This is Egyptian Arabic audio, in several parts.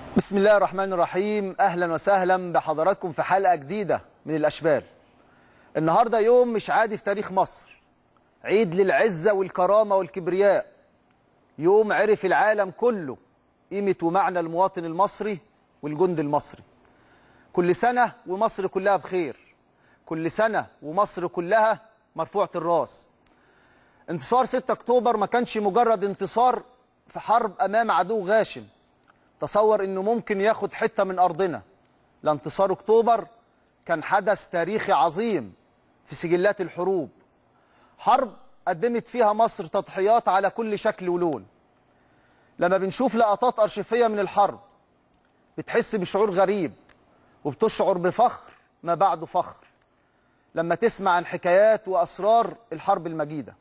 بسم الله الرحمن الرحيم اهلا وسهلا بحضراتكم في حلقه جديده من الاشبال النهارده يوم مش عادي في تاريخ مصر عيد للعزه والكرامه والكبرياء يوم عرف العالم كله قيمه ومعنى المواطن المصري والجند المصري كل سنه ومصر كلها بخير كل سنه ومصر كلها مرفوعه الراس انتصار 6 اكتوبر ما كانش مجرد انتصار في حرب امام عدو غاشم تصور انه ممكن ياخد حته من ارضنا لانتصار اكتوبر كان حدث تاريخي عظيم في سجلات الحروب حرب قدمت فيها مصر تضحيات على كل شكل ولون لما بنشوف لقطات ارشيفيه من الحرب بتحس بشعور غريب وبتشعر بفخر ما بعده فخر لما تسمع عن حكايات واسرار الحرب المجيده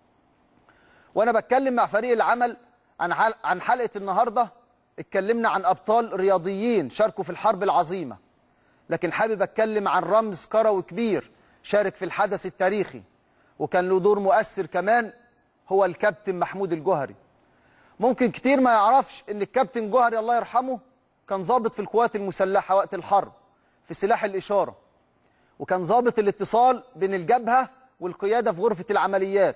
وانا بتكلم مع فريق العمل عن عن حلقه النهارده اتكلمنا عن ابطال رياضيين شاركوا في الحرب العظيمه لكن حابب اتكلم عن رمز كروي كبير شارك في الحدث التاريخي وكان له دور مؤثر كمان هو الكابتن محمود الجوهري ممكن كتير ما يعرفش ان الكابتن جوهري الله يرحمه كان ضابط في القوات المسلحه وقت الحرب في سلاح الاشاره وكان ضابط الاتصال بين الجبهه والقياده في غرفه العمليات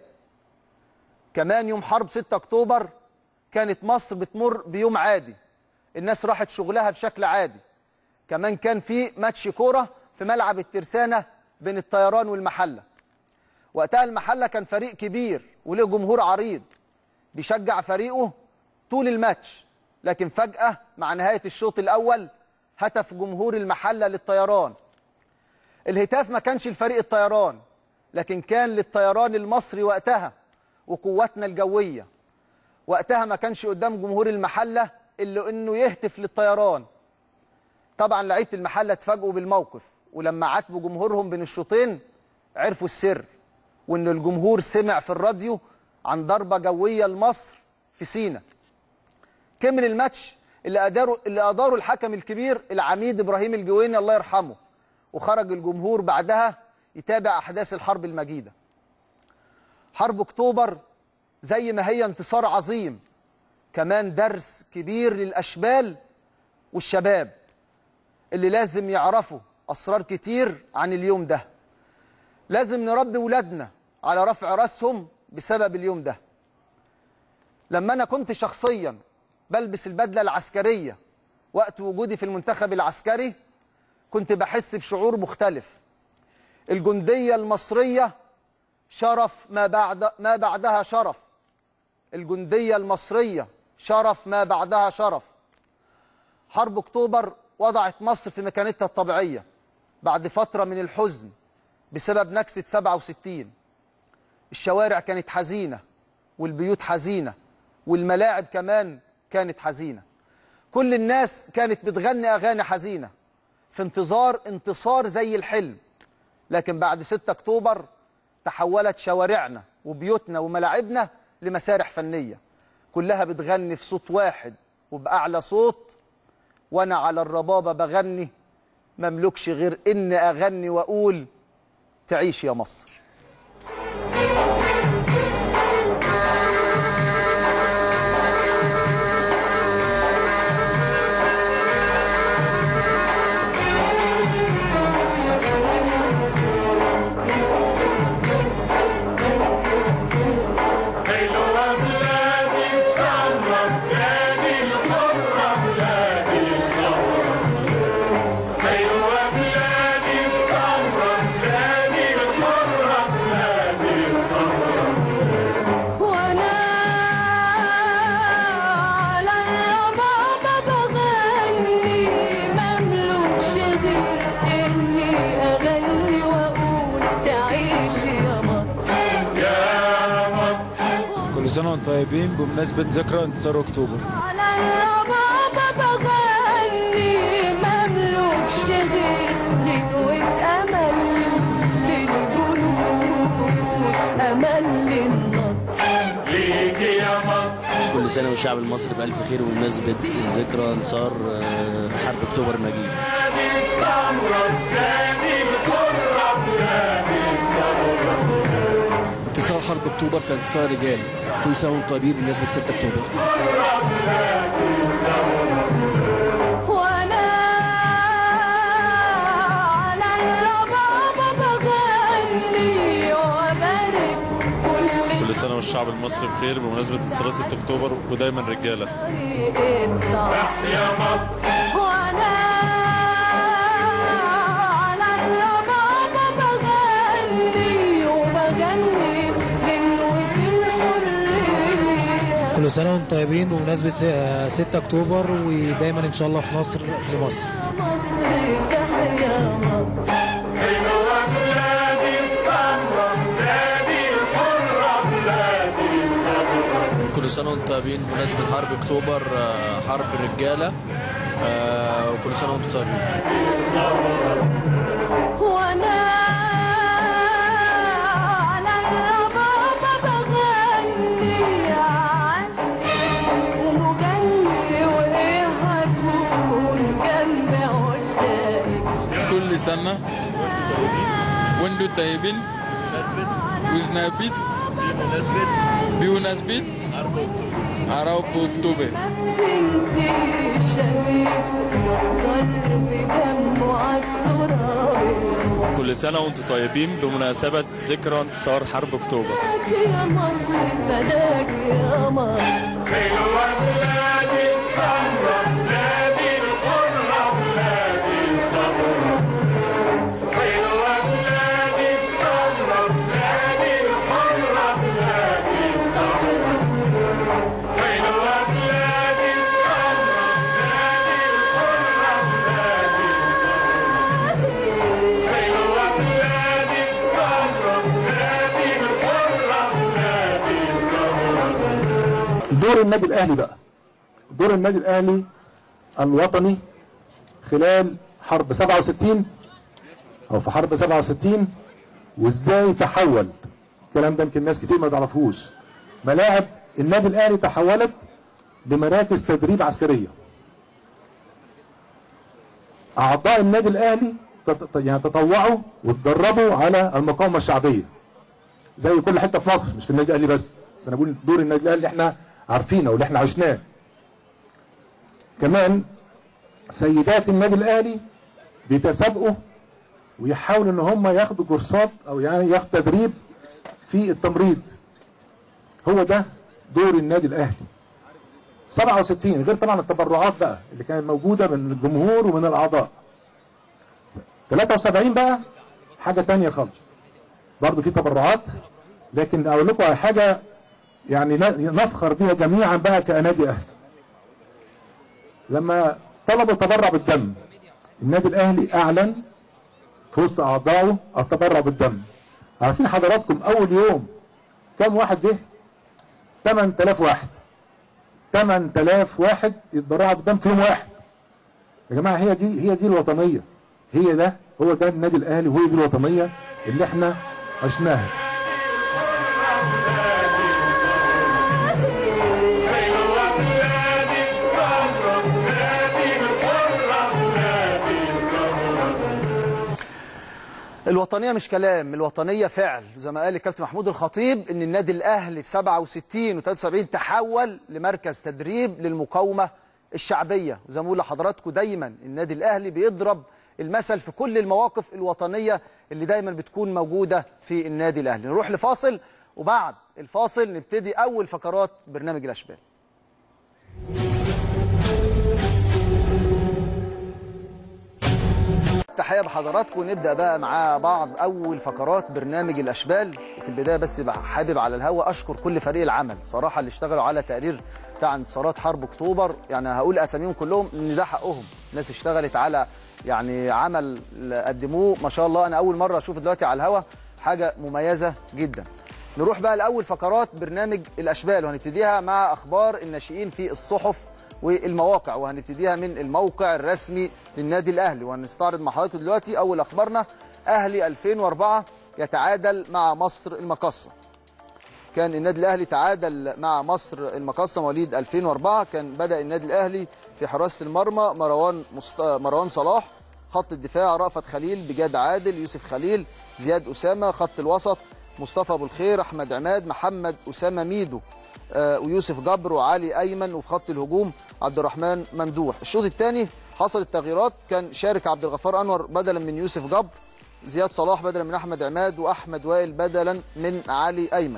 كمان يوم حرب 6 اكتوبر كانت مصر بتمر بيوم عادي الناس راحت شغلها بشكل عادي كمان كان في ماتش كوره في ملعب الترسانه بين الطيران والمحله وقتها المحله كان فريق كبير وله جمهور عريض بيشجع فريقه طول الماتش لكن فجاه مع نهايه الشوط الاول هتف جمهور المحله للطيران الهتاف ما كانش لفريق الطيران لكن كان للطيران المصري وقتها وقواتنا الجويه وقتها ما كانش قدام جمهور المحله الا انه يهتف للطيران طبعا لعيبه المحله اتفاجئوا بالموقف ولما عاتبوا جمهورهم بين الشوطين عرفوا السر وان الجمهور سمع في الراديو عن ضربه جويه لمصر في سينا كمل الماتش اللي اداروا اللي اداره الحكم الكبير العميد ابراهيم الجويني الله يرحمه وخرج الجمهور بعدها يتابع احداث الحرب المجيده حرب اكتوبر زي ما هي انتصار عظيم كمان درس كبير للأشبال والشباب اللي لازم يعرفوا أسرار كتير عن اليوم ده لازم نربي ولادنا على رفع راسهم بسبب اليوم ده لما أنا كنت شخصيا بلبس البدلة العسكرية وقت وجودي في المنتخب العسكري كنت بحس بشعور مختلف الجندية المصرية شرف ما بعد ما بعدها شرف الجندية المصرية شرف ما بعدها شرف حرب اكتوبر وضعت مصر في مكانتها الطبيعية بعد فترة من الحزن بسبب نكسة 67 الشوارع كانت حزينة والبيوت حزينة والملاعب كمان كانت حزينة كل الناس كانت بتغني أغاني حزينة في انتظار انتصار زي الحلم لكن بعد 6 أكتوبر تحولت شوارعنا وبيوتنا وملاعبنا لمسارح فنية كلها بتغني في صوت واحد وبأعلى صوت وأنا على الربابة بغني مملكش غير إن أغني وأقول تعيش يا مصر كل سنة وانتم طيبين بمناسبة ذكرى انتصار أكتوبر على الربابة بغني مملوكش غير لقوة أمل للجنود أمل للنصر ليكي يا مصر كل سنة والشعب المصري بألف خير بمناسبة ذكرى انتصار آه، حرب أكتوبر المجيد بلادي السمرة بلادي الحرة بلادي الثورة انتصار حرب اكتوبر كان انتصار رجالي كل سنه وانتم طيبين بمناسبه 6 اكتوبر المصري بخير بمناسبة انتصارات 6 أكتوبر ودايما رجالة يا مصر وانا على الربابة بغني وبغني غنوة الحرية كل سنة وانتم طيبين بمناسبة س- 6 أكتوبر ودايما إن شاء الله في نصر لمصر مصر تحيا مصر حلوة بلادي السمرة بلادي الحرة بلادي الخضرا كل سنة وانتم طيبين بمناسبة حرب أكتوبر آه، حرب الرجالة آه، وكل سنة وانتم طيبين وانا على الربابة بغني عاشق ومغني وايه هكون جنب عشاقك كل سنة وانتم طيبين وزنابيت بمناسبة حرب أكتوبر تنسي شهيد ضرب دمه التراب كل سنة وانتم طيبين بمناسبة ذكرى انتصار حرب أكتوبر يا مصر فداك يا مصر حلوة بلادي السمرة بلادي الحرة بلادي الصبرة حلوة بلادي السمرة بلادي الحرة بلادي الصبرة حلوة بلادي السمرة بلادي الحرة بلادي الصبرة حلوة بلادي السمرة بلادي الحرة بلادي الصبرة دور النادي الاهلي بقى دور النادي الاهلي الوطني خلال حرب 67 او في حرب 67 وازاي تحول الكلام ده يمكن ناس كتير ما تعرفوش ملاعب النادي الاهلي تحولت لمراكز تدريب عسكريه اعضاء النادي الاهلي تت- يعني تطوعوا وتدربوا على المقاومه الشعبيه زي كل حته في مصر مش في النادي الاهلي بس بس انا بقول دور النادي الاهلي اللي احنا عارفينه واللي احنا عشناه كمان سيدات النادي الاهلي بيتسابقوا ويحاولوا ان هم ياخدوا كورسات او يعني ياخدوا تدريب في التمريض هو ده دور النادي الاهلي 67 غير طبعا التبرعات بقى اللي كانت موجوده من الجمهور ومن الاعضاء 73 بقى حاجه تانية خالص برضه في تبرعات لكن اقول لكم على حاجه يعني ن- نفخر بيها جميعا بقى كنادي اهلي لما طلبوا التبرع بالدم النادي الاهلي اعلن في وسط اعضائه التبرع بالدم عارفين حضراتكم اول يوم كم واحد جه 8000 واحد 8000 واحد يتبرعوا بالدم في يوم واحد يا جماعه هي دي هي دي الوطنيه هي ده هو ده النادي الاهلي وهي دي الوطنيه اللي احنا عشناها حلوة بلادي السمرة بلادي الحرة بلادي الصبرة الوطنية مش كلام الوطنية فعل زي ما قال الكابتن محمود الخطيب ان النادي الاهلي في 67 و 73 تحول لمركز تدريب للمقاومة الشعبية وزي ما بقول لحضراتكم دايما النادي الاهلي بيضرب المثل في كل المواقف الوطنية اللي دايما بتكون موجودة في النادي الاهلي نروح لفاصل وبعد الفاصل نبتدي اول فقرات برنامج الاشبال تحية بحضراتكم نبدأ بقى مع بعض أول فقرات برنامج الأشبال وفي البداية بس بقى حابب على الهوا أشكر كل فريق العمل صراحة اللي اشتغلوا على تقرير بتاع انتصارات حرب أكتوبر يعني هقول أساميهم كلهم إن ده حقهم ناس اشتغلت على يعني عمل قدموه ما شاء الله أنا أول مرة أشوف دلوقتي على الهوا حاجة مميزة جدا نروح بقى لأول فقرات برنامج الأشبال وهنبتديها مع أخبار الناشئين في الصحف والمواقع وهنبتديها من الموقع الرسمي للنادي الاهلي وهنستعرض مع حضراتكم دلوقتي اول اخبارنا اهلي 2004 يتعادل مع مصر المقصه كان النادي الاهلي تعادل مع مصر المقصه مواليد 2004 كان بدا النادي الاهلي في حراسه المرمى مروان مست... مروان صلاح خط الدفاع رأفت خليل بجاد عادل يوسف خليل زياد اسامه خط الوسط مصطفى ابو الخير احمد عماد محمد اسامه ميدو آه، ويوسف جبر وعلي ايمن وفي خط الهجوم عبد الرحمن ممدوح الشوط الثاني حصلت تغييرات كان شارك عبد الغفار انور بدلا من يوسف جبر زياد صلاح بدلا من احمد عماد واحمد وائل بدلا من علي ايمن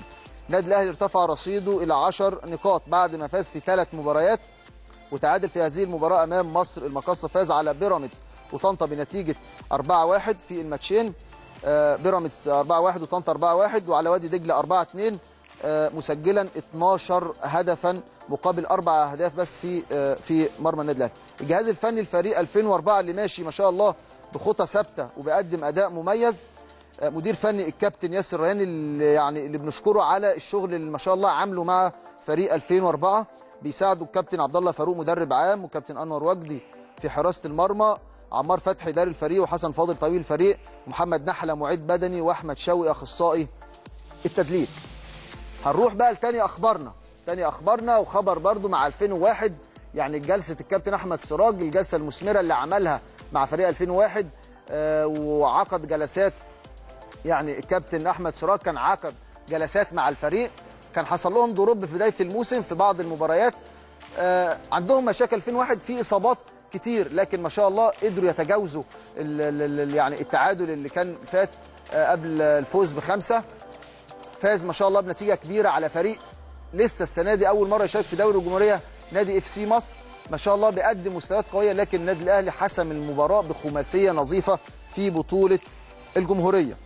النادي الاهلي ارتفع رصيده الى 10 نقاط بعد ما فاز في ثلاث مباريات وتعادل في هذه المباراه امام مصر المقاصه فاز على بيراميدز وطنطا بنتيجه 4-1 في الماتشين آه، بيراميدز 4-1 وطنطا 4-1 وعلى وادي دجله 4-2 آه، مسجلا 12 هدفا مقابل اربع اهداف بس في آه، في مرمى النادي الاهلي. الجهاز الفني الفريق 2004 اللي ماشي ما شاء الله بخطى ثابته وبيقدم اداء مميز آه، مدير فني الكابتن ياسر ريان اللي يعني اللي بنشكره على الشغل اللي ما شاء الله عامله مع فريق 2004 بيساعده الكابتن عبد الله فاروق مدرب عام وكابتن انور وجدي في حراسه المرمى عمار فتحي دار الفريق وحسن فاضل طويل الفريق محمد نحله معيد بدني واحمد شوقي اخصائي التدليك هنروح بقى لتاني اخبارنا تاني اخبارنا وخبر برضو مع 2001 يعني جلسه الكابتن احمد سراج الجلسه المثمره اللي عملها مع فريق 2001 آه، وعقد جلسات يعني الكابتن احمد سراج كان عقد جلسات مع الفريق كان حصل لهم ضروب في بدايه الموسم في بعض المباريات آه، عندهم مشاكل 2001 في اصابات كتير لكن ما شاء الله قدروا يتجاوزوا ال ال ال يعني التعادل اللي كان فات آه، قبل الفوز بخمسه فاز ما شاء الله بنتيجه كبيره على فريق لسه السنه دي اول مره يشارك في دوري الجمهوريه نادي اف سي مصر ما شاء الله بيقدم مستويات قويه لكن النادي الاهلي حسم المباراه بخماسيه نظيفه في بطوله الجمهوريه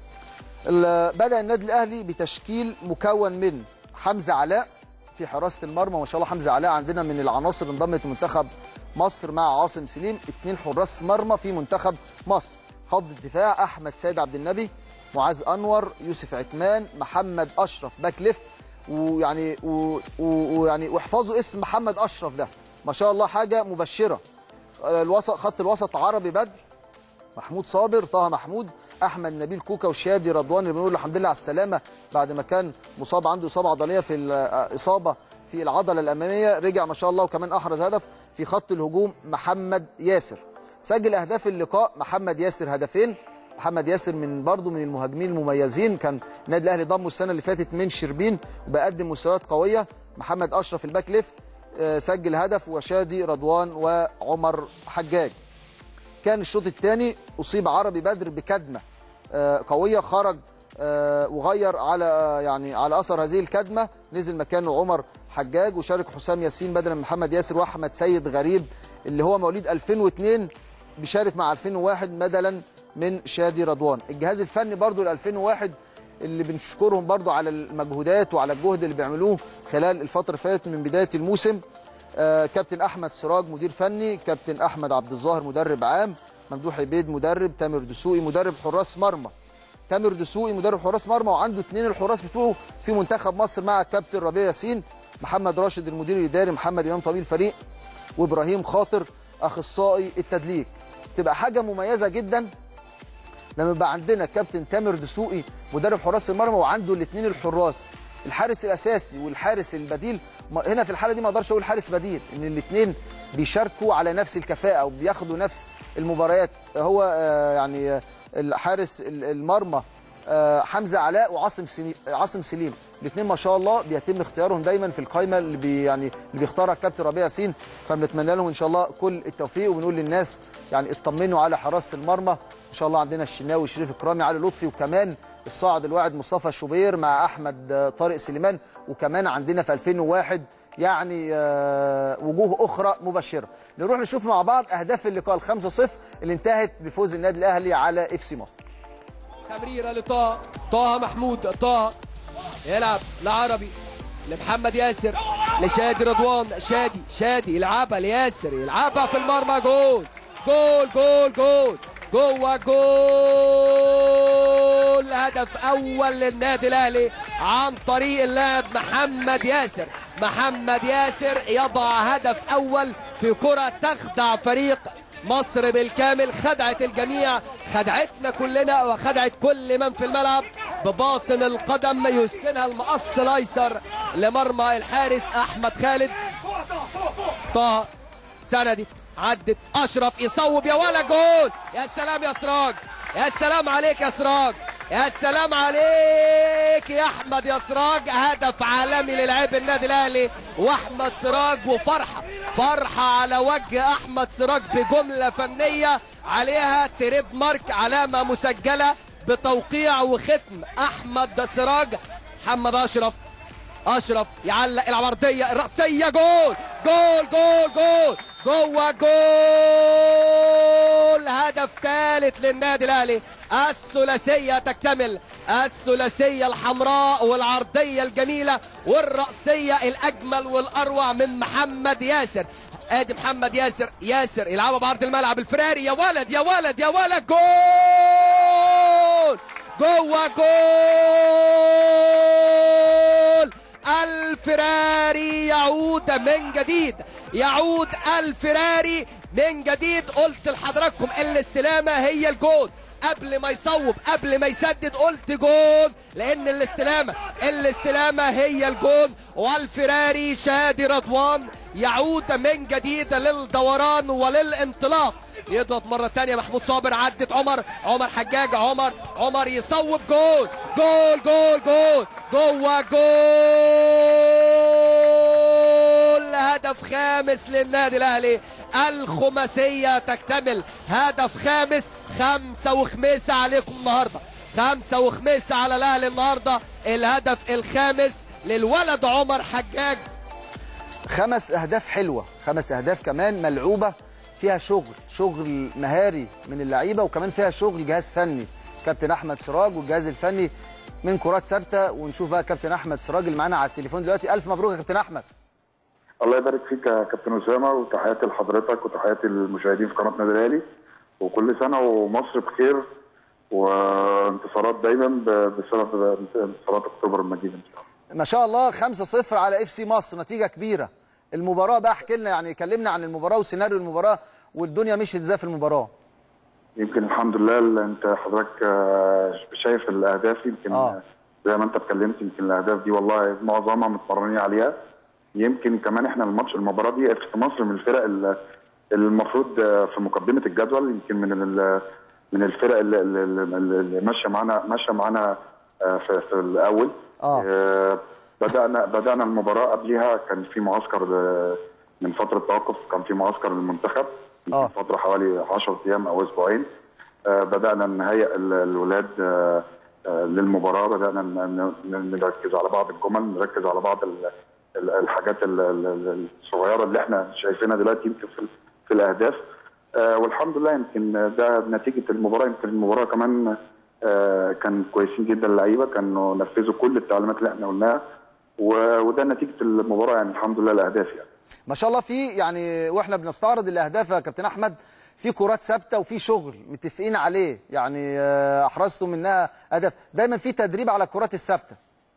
ال- بدا النادي الاهلي بتشكيل مكون من حمزه علاء في حراسه المرمى ما شاء الله حمزه علاء عندنا من العناصر اللي انضمت لمنتخب مصر مع عاصم سليم اثنين حراس مرمى في منتخب مصر خط الدفاع احمد سيد عبد النبي معاذ انور يوسف عثمان محمد اشرف باك ليفت ويعني و- و- ويعني واحفظوا اسم محمد اشرف ده ما شاء الله حاجه مبشره الوسط خط الوسط عربي بدر محمود صابر طه محمود احمد نبيل كوكا وشادي رضوان اللي بنقول له الحمد لله على السلامه بعد ما كان مصاب عنده اصابه عضليه في الاصابه في العضله الاماميه رجع ما شاء الله وكمان احرز هدف في خط الهجوم محمد ياسر سجل اهداف اللقاء محمد ياسر هدفين محمد ياسر من برضه من المهاجمين المميزين كان النادي الاهلي ضمه السنه اللي فاتت من شربين وبقدم مستويات قويه محمد اشرف الباك ليفت آه، سجل هدف وشادي رضوان وعمر حجاج كان الشوط الثاني اصيب عربي بدر بكدمه آه، قويه خرج آه، وغير على آه، يعني على اثر هذه الكدمه نزل مكانه عمر حجاج وشارك حسام ياسين بدلا من محمد ياسر واحمد سيد غريب اللي هو مواليد 2002 بيشارك مع 2001 بدلا من شادي رضوان الجهاز الفني برضو ل 2001 اللي بنشكرهم برضو على المجهودات وعلى الجهد اللي بيعملوه خلال الفتره اللي فاتت من بدايه الموسم آه، كابتن احمد سراج مدير فني كابتن احمد عبد الظاهر مدرب عام ممدوح عبيد مدرب تامر دسوقي مدرب حراس مرمى تامر دسوقي مدرب حراس مرمى وعنده اثنين الحراس بتوعه في منتخب مصر مع كابتن ربيع ياسين محمد راشد المدير الاداري محمد امام طبيب الفريق وابراهيم خاطر اخصائي التدليك تبقى حاجه مميزه جدا لما يبقى عندنا كابتن تامر دسوقي مدرب حراس المرمى وعنده الاثنين الحراس الحارس الاساسي والحارس البديل ما- هنا في الحاله دي ما اقدرش اقول حارس بديل ان الاثنين بيشاركوا على نفس الكفاءه وبياخدوا نفس المباريات هو آه، يعني آه، الحارس ال- المرمى آه، حمزه علاء وعاصم سليم عاصم سليم الاثنين ما شاء الله بيتم اختيارهم دايما في القائمه اللي بي يعني اللي بيختارها الكابتن ربيع ياسين فبنتمنى لهم ان شاء الله كل التوفيق وبنقول للناس يعني اطمنوا على حراسه المرمى ان شاء الله عندنا الشناوي شريف اكرامي علي لطفي وكمان الصاعد الواعد مصطفى شوبير مع احمد آه، طارق سليمان وكمان عندنا في 2001 يعني آه، وجوه اخرى مبشره نروح نشوف مع بعض اهداف اللقاء ال 5-0 اللي انتهت بفوز النادي الاهلي على اف سي مصر تمريره لطه طه محمود طه يلعب لعربي لمحمد ياسر لشادي رضوان شادي شادي يلعبها لياسر يلعبها في المرمى جول جول جول جول جوه جول هدف اول للنادي الاهلي عن طريق اللاعب محمد ياسر محمد ياسر يضع هدف اول في كره تخدع فريق مصر بالكامل خدعت الجميع خدعتنا كلنا وخدعت كل من في الملعب بباطن القدم يسكنها المقص الايسر لمرمى الحارس احمد خالد طه سندت عدت اشرف يصوب يا ولا جول يا سلام يا سراج يا سلام عليك يا سراج يا سلام عليك يا احمد يا سراج هدف عالمي للاعب النادي الاهلي واحمد سراج وفرحه فرحه على وجه احمد سراج بجمله فنيه عليها تريد مارك علامه مسجله بتوقيع وختم احمد سراج محمد اشرف اشرف يعلق العرضيه الراسيه جول جول جول جول جوه جول هدف ثالث للنادي الاهلي الثلاثيه تكتمل الثلاثيه الحمراء والعرضيه الجميله والراسيه الاجمل والاروع من محمد ياسر ادي محمد ياسر ياسر يلعبها بعرض الملعب الفراري يا ولد يا ولد يا ولد جول جوه جول الفراري يعود من جديد يعود الفراري من جديد قلت لحضراتكم الاستلامه هي الجول قبل ما يصوب قبل ما يسدد قلت جول لان الاستلامه الاستلامه هي الجول والفراري شادي رضوان يعود من جديد للدوران وللانطلاق يضغط مرة تانية محمود صابر عدت عمر عمر حجاج عمر عمر يصوب جول جول جول جول جوه جول هدف خامس للنادي الاهلي الخماسية تكتمل هدف خامس خمسة وخميسة عليكم النهاردة خمسة وخميسة على الاهلي النهاردة الهدف الخامس للولد عمر حجاج خمس اهداف حلوه خمس اهداف كمان ملعوبه فيها شغل شغل مهاري من اللعيبه وكمان فيها شغل جهاز فني كابتن احمد سراج والجهاز الفني من كرات ثابته ونشوف بقى كابتن احمد سراج اللي معانا على التليفون دلوقتي الف مبروك يا كابتن احمد الله يبارك فيك يا كابتن اسامه وتحياتي لحضرتك وتحياتي للمشاهدين في قناه نادي الاهلي وكل سنه ومصر بخير وانتصارات دايما ب- بسبب انتصارات اكتوبر المجيد ان شاء الله. ما شاء الله 5-0 على اف سي مصر نتيجه كبيره المباراه بقى احكي لنا يعني كلمنا عن المباراه وسيناريو المباراه والدنيا مشيت ازاي في المباراه يمكن الحمد لله اللي انت حضرتك آه، شايف الاهداف يمكن آه. زي ما انت اتكلمت يمكن الاهداف دي والله معظمها متمرنين عليها يمكن كمان احنا الماتش المباراه دي في مصر من الفرق ال- المفروض آه، في مقدمه الجدول يمكن من ال- من الفرق اللي, اللي, اللي ماشيه معانا ماشيه معانا آه، في, في الاول اه آه، بدانا بدانا المباراه قبلها كان في معسكر آه، من فتره توقف كان في معسكر للمنتخب اه فتره حوالي 10 ايام او اسبوعين آه، بدانا نهيئ ال- الولاد آه، آه، للمباراه بدانا ن- ن- نركز على بعض الجمل نركز على بعض ال- ال- الحاجات ال- ال- ال- الصغيره اللي احنا شايفينها دلوقتي يمكن في ال- في الاهداف آه، والحمد لله يمكن ده نتيجه المباراه يمكن المباراه كمان آه، كان كويسين جدا اللعيبه كانوا نفذوا كل التعليمات اللي احنا قلناها و- وده نتيجه المباراه يعني الحمد لله الاهداف يعني ما شاء الله في يعني واحنا بنستعرض الاهداف يا كابتن احمد في كرات ثابته وفي شغل متفقين عليه يعني آه، احرزتوا منها هدف دايما في تدريب على الكرات الثابته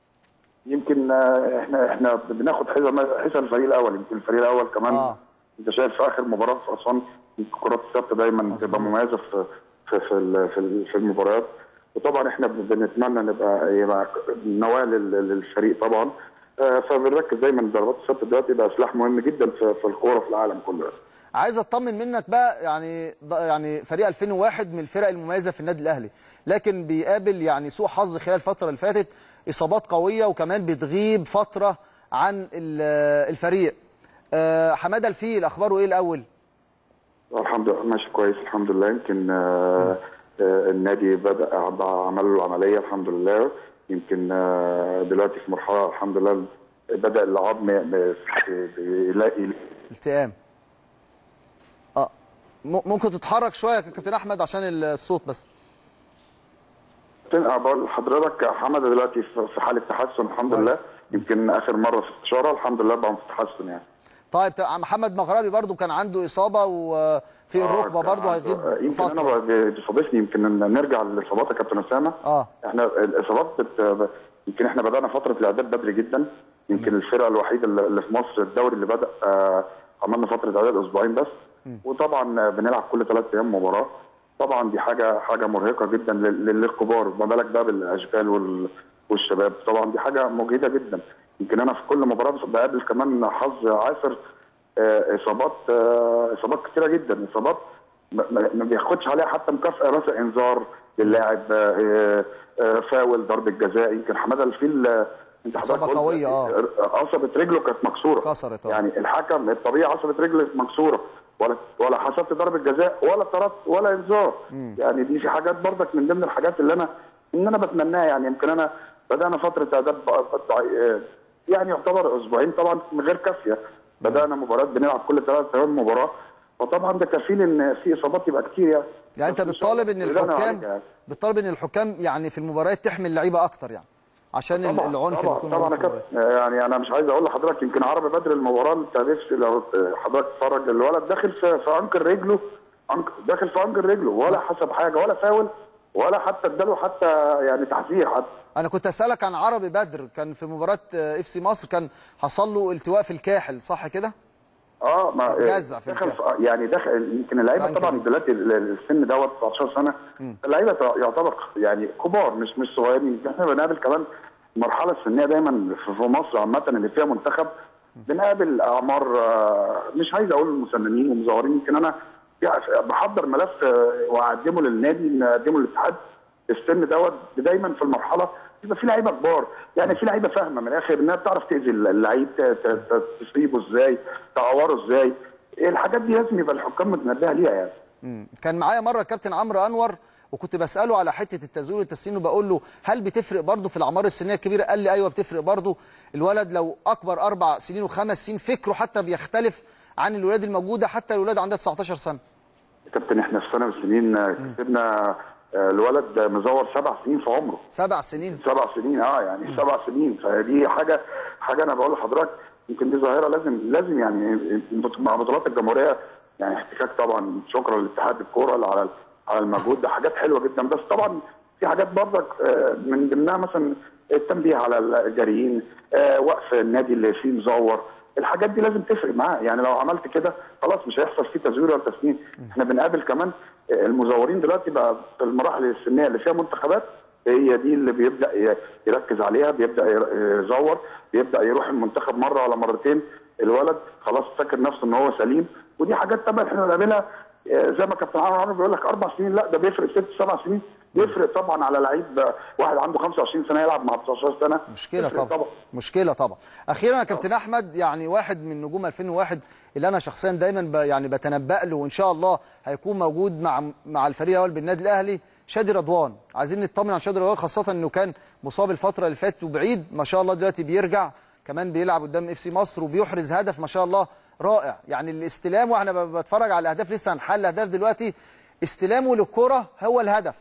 يمكن آه، احنا احنا بناخد حذاء حذاء الفريق الاول يمكن الفريق الاول كمان آه. انت شايف في اخر مباراه في اسوان الكرات الثابته دايما بتبقى مميزه في في في ال- في ال- في المباريات وطبعا احنا بنتمنى نبقى يبقى نواه لل- للفريق طبعا آه، فبنركز دايما الضربات الثابته دلوقتي بقى سلاح مهم جدا في في الكوره في العالم كله عايز اطمن منك بقى يعني ض- يعني فريق 2001 من الفرق المميزه في النادي الاهلي لكن بيقابل يعني سوء حظ خلال الفتره اللي فاتت اصابات قويه وكمان بتغيب فتره عن ال- الفريق آه، حماده الفيل اخباره ايه الاول الحمد لله ماشي كويس الحمد لله يمكن آه، آه، النادي بدا عمل له العمليه الحمد لله يمكن آه، دلوقتي في مرحله الحمد لله بدا العظم م- يلاقي التئام اه م- ممكن تتحرك شويه يا كابتن احمد عشان الصوت بس أنا بقول لحضرتك حمد دلوقتي في في حاله تحسن الحمد لله يمكن اخر مره في استشاره الحمد لله بقى في تحسن يعني طيب تا- محمد مغربي برضو كان عنده اصابه وفي الركبه برضو هيغيب يمكن فتره انا ب- بيصادفني يمكن إن نرجع للاصابات يا كابتن اسامه اه احنا الاصابات بت... يمكن احنا بدانا فتره الاعداد بدري جدا يمكن الفرقه الوحيده اللي اللي في مصر الدوري اللي بدا آه عملنا فتره اعداد اسبوعين بس وطبعا بنلعب كل ثلاث ايام مباراه طبعا دي حاجه حاجه مرهقه جدا لل- للكبار ما بالك بقى بالاشبال وال... والشباب طبعا دي حاجه مجهده جدا يمكن انا في كل مباراه بقابل كمان حظ عاثر آه، اصابات آه، اصابات كتيره جدا اصابات ما- ما ما بياخدش عليها حتى مكافاه مثلا انذار للاعب آه، آه، فاول ضربه جزاء يمكن حماده الفيل آه، انت إصابة حضرتك قلت قوية، آه. عصبه رجله كانت مكسوره كسرت اه يعني الحكم الطبيعي عصبه رجله مكسوره ولا ولا حسبت ضربه جزاء ولا طردت ولا انذار يعني دي في حاجات برضك من ضمن الحاجات اللي انا ان انا بتمناها يعني يمكن انا بدانا فتره اعداد بقى- بقى- يعني يعتبر اسبوعين طبعا من غير كافيه بدانا مباريات بنلعب كل ثلاث ايام مباراه فطبعا ده كفيل ان في اصابات يبقى كتير يعني يعني انت بس إن شاء بتطالب الله ان بدانا الحكام عليها يعني. بتطالب ان الحكام يعني في المباريات تحمل لعيبه اكتر يعني عشان ال- طبعا العنف اللي طبعا بيكون طبعا موجود يا في المباريات. كابتن يعني انا مش عايز اقول لحضرتك يمكن عربي بدر المباراه انت نفسي لو حضرتك تتفرج الولد داخل في, في عنق رجله عنق داخل في عنق رجله ولا حسب حاجه ولا فاول ولا حتى اداله حتى يعني تحذير حتى انا كنت اسالك عن عربي بدر كان في مباراه اف سي مصر كان حصل له التواء في الكاحل صح كده اه ما جزع في دخل الكاحل. في يعني دخل يمكن اللعيبه فانكر. طبعا دلوقتي ال- السن دوت 19 سنه اللعيبه ت- يعتبر يعني كبار مش مش صغيرين احنا بنقابل كمان المرحله السنيه دايما في في مصر عامه اللي فيها منتخب بنقابل اعمار آه، مش عايز اقول مسننين ومزورين يمكن انا يعني بحضر ملف آه، واقدمه للنادي نقدمه للاتحاد السن دوت دايما في المرحله يبقى في لعيبه كبار يعني في لعيبه فاهمه من الاخر انها بتعرف تاذي اللعيب ت- ت- ت- تصيبه ازاي تعوره ازاي الحاجات دي لازم يبقى الحكام متنبهه ليها يعني مم. كان معايا مره الكابتن عمرو انور وكنت بساله على حته التزوير والتسنين وبقول له هل بتفرق برضه في الاعمار السنيه الكبيره قال لي ايوه بتفرق برضه الولد لو اكبر اربع سنين وخمس سنين فكره حتى بيختلف عن الولاد الموجوده حتى الولاد عندها 19 سنه كابتن احنا في سنه من السنين آه، كسبنا آه، الولد مزور سبع سنين في عمره سبع سنين سبع سنين اه يعني سبع سنين فدي حاجه حاجه انا بقول لحضرتك يمكن دي ظاهره لازم لازم يعني مع بطولات الجمهوريه يعني احتكاك طبعا شكرا لاتحاد الكوره على على المجهود ده حاجات حلوه جدا بس طبعا في حاجات برضك آه، من ضمنها مثلا التنبيه على الجاريين آه، وقف النادي اللي فيه مزور الحاجات دي لازم تفرق معاه يعني لو عملت كده خلاص مش هيحصل فيه تزوير ولا تسنين احنا بنقابل كمان آه، المزورين دلوقتي بقى في المراحل السنيه اللي فيها منتخبات هي دي اللي بيبدا ي- يركز عليها بيبدا ير- يزور بيبدا يروح المنتخب مره ولا مرتين الولد خلاص فاكر نفسه ان هو سليم ودي حاجات طبعا احنا بنعملها آه، زي ما كابتن عمرو عمرو بيقول لك اربع سنين لا ده بيفرق ست سبع سنين بيفرق طبعا على لعيب آه، واحد عنده 25 سنه يلعب مع 19 سنه مشكله بيفرق طبعا مشكله طبعا اخيرا يا كابتن احمد يعني واحد من نجوم 2001 اللي انا شخصيا دايما ب يعني بتنبأ له وان شاء الله هيكون موجود مع مع الفريق الاول بالنادي الاهلي شادي رضوان عايزين نطمن عن شادي رضوان خاصه انه كان مصاب الفتره اللي فاتت وبعيد ما شاء الله دلوقتي بيرجع كمان بيلعب قدام اف سي مصر وبيحرز هدف ما شاء الله رائع يعني الاستلام واحنا ب- بتفرج على الاهداف لسه هنحل الاهداف دلوقتي استلامه للكره هو الهدف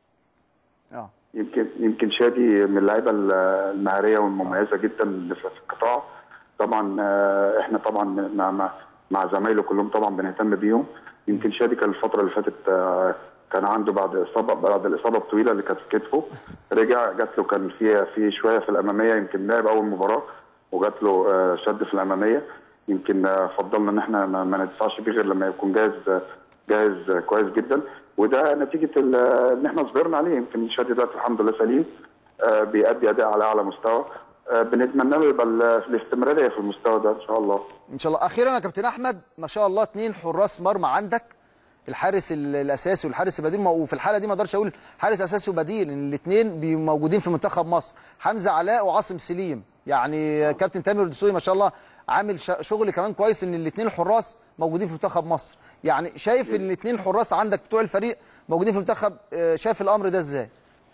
اه يمكن يمكن شادي من اللعيبه المهاريه والمميزه جدا اللي في القطاع طبعا آه، احنا طبعا مع مع, مع زمايله كلهم طبعا بنهتم بيهم يمكن شادي كان الفتره اللي فاتت آه، كان عنده بعد اصابه بعد الاصابه الطويله اللي كانت في كتفه رجع جات له كان في في شويه في الاماميه يمكن لعب اول مباراه وجات له آه، شد في الاماميه يمكن آه، فضلنا ان احنا ما ما ندفعش بيه غير لما يكون جاهز آه، جاهز آه، كويس جدا وده نتيجه ال- ان احنا صبرنا عليه يمكن شادي دلوقتي الحمد لله سليم آه، بيأدي اداء على اعلى مستوى آه، بنتمنى له يبقى ال- الاستمراريه في المستوى ده ان شاء الله ان شاء الله اخيرا يا كابتن احمد ما شاء الله اتنين حراس مرمى عندك الحارس ال- الاساسي والحارس البديل وفي الحاله دي ما اقدرش اقول حارس اساسي وبديل ان الاثنين موجودين في منتخب مصر حمزه علاء وعاصم سليم يعني كابتن تامر الدسوقي ما شاء الله عامل ش- شغل كمان كويس ان الاثنين الحراس موجودين في منتخب مصر يعني شايف ان الاثنين الحراس عندك بتوع الفريق موجودين في المنتخب آه، شايف الامر ده ازاي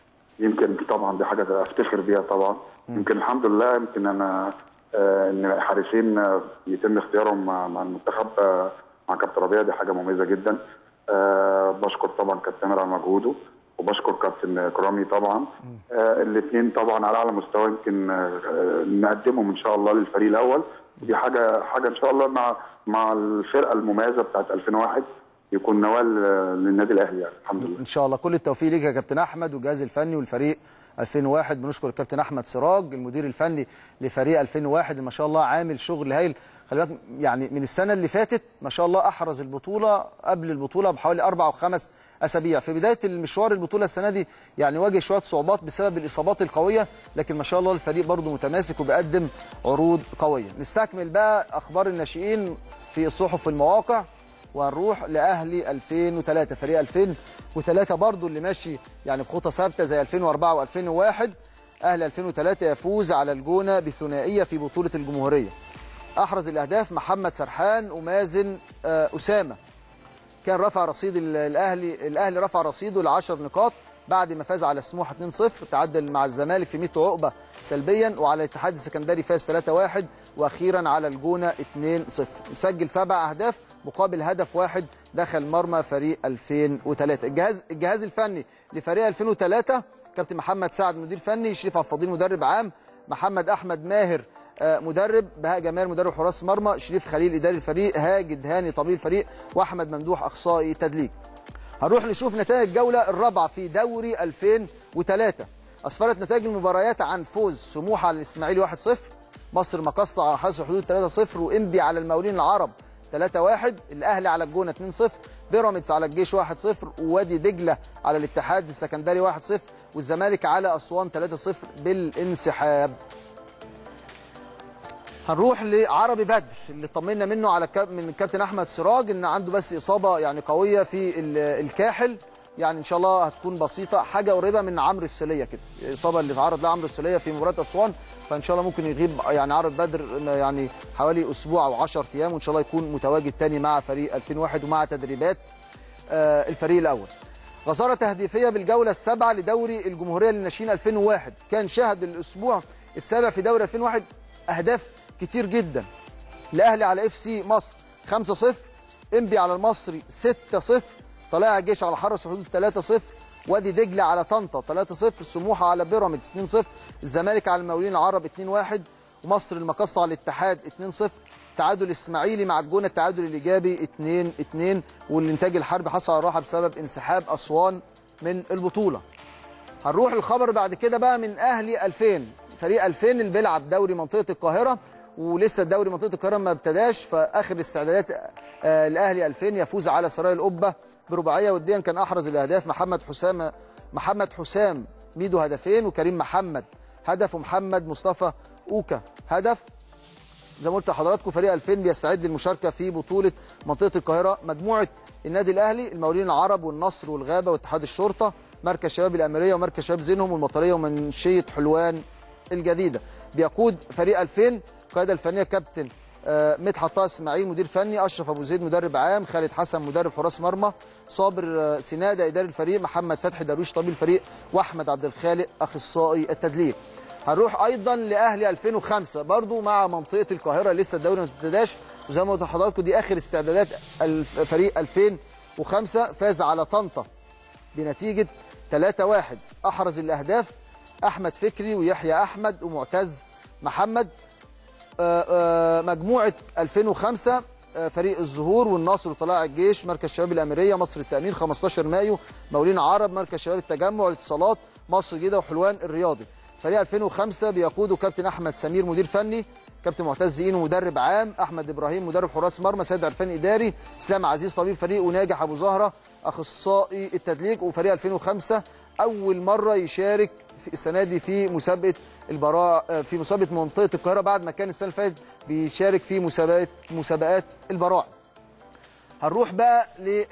يمكن طبعا دي حاجه افتخر بيها طبعا يمكن الحمد لله يمكن انا آه، ان حارسين آه، يتم اختيارهم مع مع المنتخب آه، مع كابتن ربيع دي حاجه مميزه جدا آه، بشكر طبعا كابتن تامر على مجهوده وبشكر كابتن كرامي طبعا آه، الاثنين طبعا على اعلى مستوى يمكن آه، آه، نقدمهم ان شاء الله للفريق الاول ودي حاجه حاجه ان شاء الله مع مع الفرقه المميزه بتاعت 2001 يكون نوال آه، للنادي الاهلي يعني الحمد لله ان شاء الله كل التوفيق ليك يا كابتن احمد والجهاز الفني والفريق 2001 بنشكر الكابتن احمد سراج المدير الفني لفريق 2001 اللي ما شاء الله عامل شغل هايل خلي بالك يعني من السنه اللي فاتت ما شاء الله احرز البطوله قبل البطوله بحوالي اربع او خمس اسابيع في بدايه المشوار البطوله السنه دي يعني واجه شويه صعوبات بسبب الاصابات القويه لكن ما شاء الله الفريق برضه متماسك وبيقدم عروض قويه نستكمل بقى اخبار الناشئين في الصحف والمواقع وهنروح لاهلي 2003 فريق 2003 برضو اللي ماشي يعني بخطى ثابته زي 2004 و2001 اهلي 2003 يفوز على الجونه بثنائيه في بطوله الجمهوريه احرز الاهداف محمد سرحان ومازن آه، اسامه كان رفع رصيد ال- الاهلي الاهلي رفع رصيده ل 10 نقاط بعد ما فاز على سموحه 2-0 تعادل مع الزمالك في 100 عقبه سلبيا وعلى الاتحاد السكندري فاز 3-1 واخيرا على الجونه 2-0 مسجل سبع اهداف مقابل هدف واحد دخل مرمى فريق 2003 الجهاز الجهاز الفني لفريق 2003 كابتن محمد سعد مدير فني شريف عبد الفضيل مدرب عام محمد احمد ماهر آه، مدرب بهاء جمال مدرب حراس مرمى شريف خليل اداري الفريق هاجد هاني طبيب الفريق واحمد ممدوح اخصائي تدليك هنروح نشوف نتائج الجوله الرابعه في دوري 2003 اسفرت نتائج المباريات عن فوز سموحه على الاسماعيلي 1-0 مصر مقصه على حرس الحدود 3-0 وانبي على المقاولين العرب 3-1 الاهلي على الجونه 2-0 بيراميدز على الجيش 1-0 ووادي دجله على الاتحاد السكندري 1-0 والزمالك على اسوان 3-0 بالانسحاب هنروح لعربي بدر اللي طمنا منه على كاب من الكابتن احمد سراج ان عنده بس اصابه يعني قويه في ال- الكاحل يعني ان شاء الله هتكون بسيطه حاجه قريبه من عمرو السليه كده الاصابه اللي اتعرض لها عمرو السليه في مباراه اسوان فان شاء الله ممكن يغيب يعني عربي بدر يعني حوالي اسبوع او 10 ايام وان شاء الله يكون متواجد تاني مع فريق 2001 ومع تدريبات آه، الفريق الاول غزاره تهديفيه بالجوله السابعه لدوري الجمهوريه للناشئين 2001 كان شهد الاسبوع السابع في دوري 2001 اهداف كتير جدا الاهلي على اف سي مصر 5-0 انبي على المصري 6-0 طلائع الجيش على حرس الحدود 3-0 وادي دجله على طنطا 3-0 سموحه على بيراميدز 2-0 الزمالك على المقاولين العرب 2-1 ومصر المقصه على الاتحاد 2-0 تعادل الاسماعيلي مع الجونه التعادل الايجابي 2-2 والانتاج الحربي حصل على راحه بسبب انسحاب اسوان من البطوله هنروح الخبر بعد كده بقى من اهلي 2000 فريق 2000 اللي بيلعب دوري منطقه القاهره ولسه الدوري منطقه القاهره ما ابتداش فاخر الاستعدادات آه، الاهلي 2000 يفوز على سرايا القبه برباعيه وديا كان احرز الاهداف محمد حسام محمد حسام ميدو هدفين وكريم محمد هدف ومحمد مصطفى اوكا هدف زي ما قلت لحضراتكم فريق 2000 بيستعد للمشاركه في بطوله منطقه القاهره مجموعه النادي الاهلي المقاولين العرب والنصر والغابه واتحاد الشرطه مركز شباب الاميريه ومركز شباب زينهم والمطريه ومنشيه حلوان الجديده بيقود فريق 2000 قياده الفنيه كابتن آه، مدحت طه اسماعيل مدير فني اشرف ابو زيد مدرب عام خالد حسن مدرب حراس مرمى صابر آه، سناده اداري الفريق محمد فتحي درويش طبيب الفريق واحمد عبد الخالق اخصائي التدليك هنروح ايضا لاهلي 2005 برضو مع منطقه القاهره لسه الدوري ما ابتداش وزي ما قلت لحضراتكم دي اخر استعدادات الف- فريق 2005 فاز على طنطا بنتيجه 3-1 احرز الاهداف احمد فكري ويحيى احمد ومعتز محمد آه، آه، مجموعه 2005 آه، فريق الزهور والنصر وطلائع الجيش مركز شباب الاميريه مصر التامين 15 مايو مولين عرب مركز شباب التجمع الاتصالات مصر جديده وحلوان الرياضي فريق 2005 بيقوده كابتن احمد سمير مدير فني كابتن معتز اينو مدرب عام احمد ابراهيم مدرب حراس مرمى سيد عرفان اداري اسلام عزيز طبيب فريق وناجح ابو زهره اخصائي التدليك وفريق 2005 اول مره يشارك في السنه دي في مسابقه البراء في مسابقه منطقه القاهره بعد ما كان السنه اللي فاتت بيشارك في مسابقات مسابقات البراعم هنروح بقى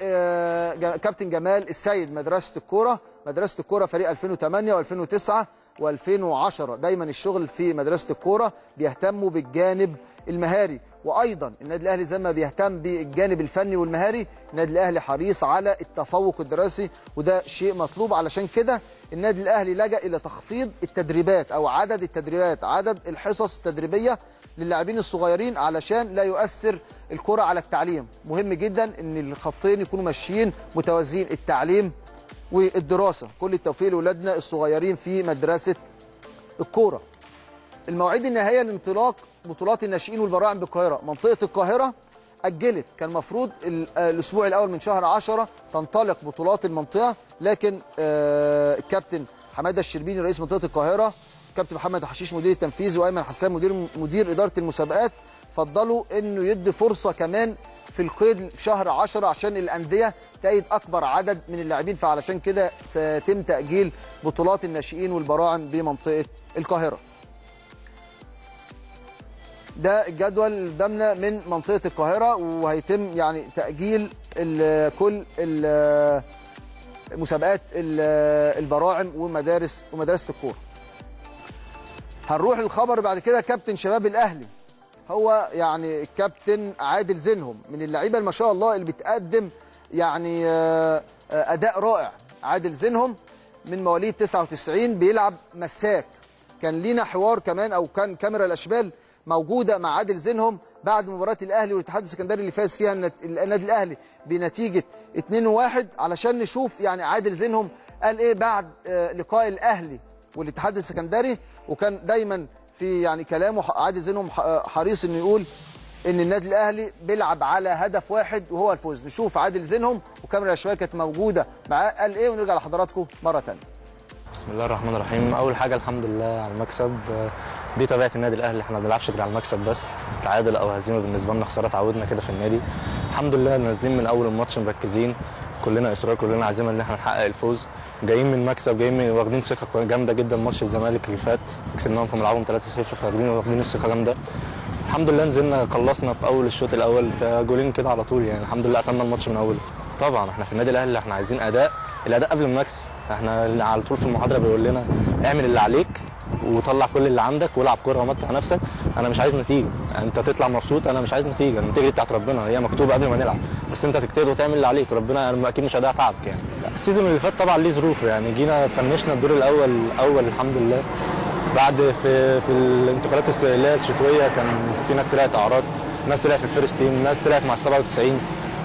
لكابتن جمال السيد مدرسه الكوره مدرسه الكوره فريق 2008 و2009 و2010 دايما الشغل في مدرسه الكوره بيهتموا بالجانب المهاري وايضا النادي الاهلي زي ما بيهتم بالجانب الفني والمهاري النادي الاهلي حريص على التفوق الدراسي وده شيء مطلوب علشان كده النادي الاهلي لجا الى تخفيض التدريبات او عدد التدريبات عدد الحصص التدريبيه للاعبين الصغيرين علشان لا يؤثر الكره على التعليم مهم جدا ان الخطين يكونوا ماشيين متوازيين التعليم والدراسه كل التوفيق لاولادنا الصغيرين في مدرسه الكوره المواعيد النهائيه لانطلاق بطولات الناشئين والبراعم بالقاهره منطقه القاهره اجلت كان المفروض ال- آه، الاسبوع الاول من شهر 10 تنطلق بطولات المنطقه لكن آه، الكابتن حماده الشربيني رئيس منطقه القاهره كابتن محمد حشيش مدير التنفيذي وايمن حسان مدير مدير اداره المسابقات فضلوا انه يدي فرصه كمان في القيد في شهر 10 عشان الانديه تأيد اكبر عدد من اللاعبين فعلشان كده سيتم تاجيل بطولات الناشئين والبراعم بمنطقه القاهره ده الجدول اللي قدامنا من منطقه القاهره وهيتم يعني تاجيل ال كل ال مسابقات ال- البراعم ومدارس ومدرسه الكوره هنروح الخبر بعد كده كابتن شباب الاهلي هو يعني الكابتن عادل زينهم من اللعيبه اللي ما شاء الله اللي بتقدم يعني آه، آه، اداء رائع عادل زينهم من مواليد 99 بيلعب مساك كان لينا حوار كمان او كان كاميرا الاشبال موجوده مع عادل زينهم بعد مباراه الاهلي والاتحاد السكندري اللي فاز فيها النت- النادي الاهلي بنتيجه 2-1 علشان نشوف يعني عادل زينهم قال ايه بعد آه، لقاء الاهلي والاتحاد السكندري وكان دايما في يعني كلامه ح- عادل زينهم ح- آه، حريص انه يقول ان النادي الاهلي بيلعب على هدف واحد وهو الفوز نشوف عادل زينهم وكاميرا الاشبال كانت موجوده معاه قال ايه ونرجع لحضراتكم مره ثانيه بسم الله الرحمن الرحيم اول حاجه الحمد لله على المكسب آه، دي طبيعه النادي الاهلي احنا ما بنلعبش غير على المكسب بس تعادل او هزيمه بالنسبه لنا خساره اتعودنا كده في النادي الحمد لله نازلين من اول الماتش مركزين كلنا اصرار كلنا عزيمه ان احنا نحقق الفوز جايين من مكسب جايين من واخدين ثقه جامده جدا ماتش الزمالك اللي فات كسبناهم في ملعبهم 3-0 فواخدين واخدين الثقه جامده الحمد لله نزلنا خلصنا في اول الشوط الاول فجولين كده على طول يعني الحمد لله قتلنا الماتش من اوله طبعا احنا في النادي الاهلي احنا عايزين اداء الاداء قبل المكسب احنا اللي على طول في المحاضره بيقول لنا اعمل اللي عليك وطلع كل اللي عندك والعب كوره ومتع نفسك انا مش عايز نتيجه انت تطلع مبسوط انا مش عايز نتيجه النتيجه دي بتاعت ربنا هي مكتوبه قبل ما نلعب بس انت تجتهد وتعمل اللي عليك ربنا اكيد مش هيضيع تعبك يعني لا، السيزون اللي فات طبعا ليه ظروف يعني جينا فنشنا الدور الاول الاول الحمد لله بعد في في الانتقالات الس- اللي هي الشتويه كان في ناس طلعت اعراض ناس طلعت في الفيرست تيم ناس طلعت مع ال 97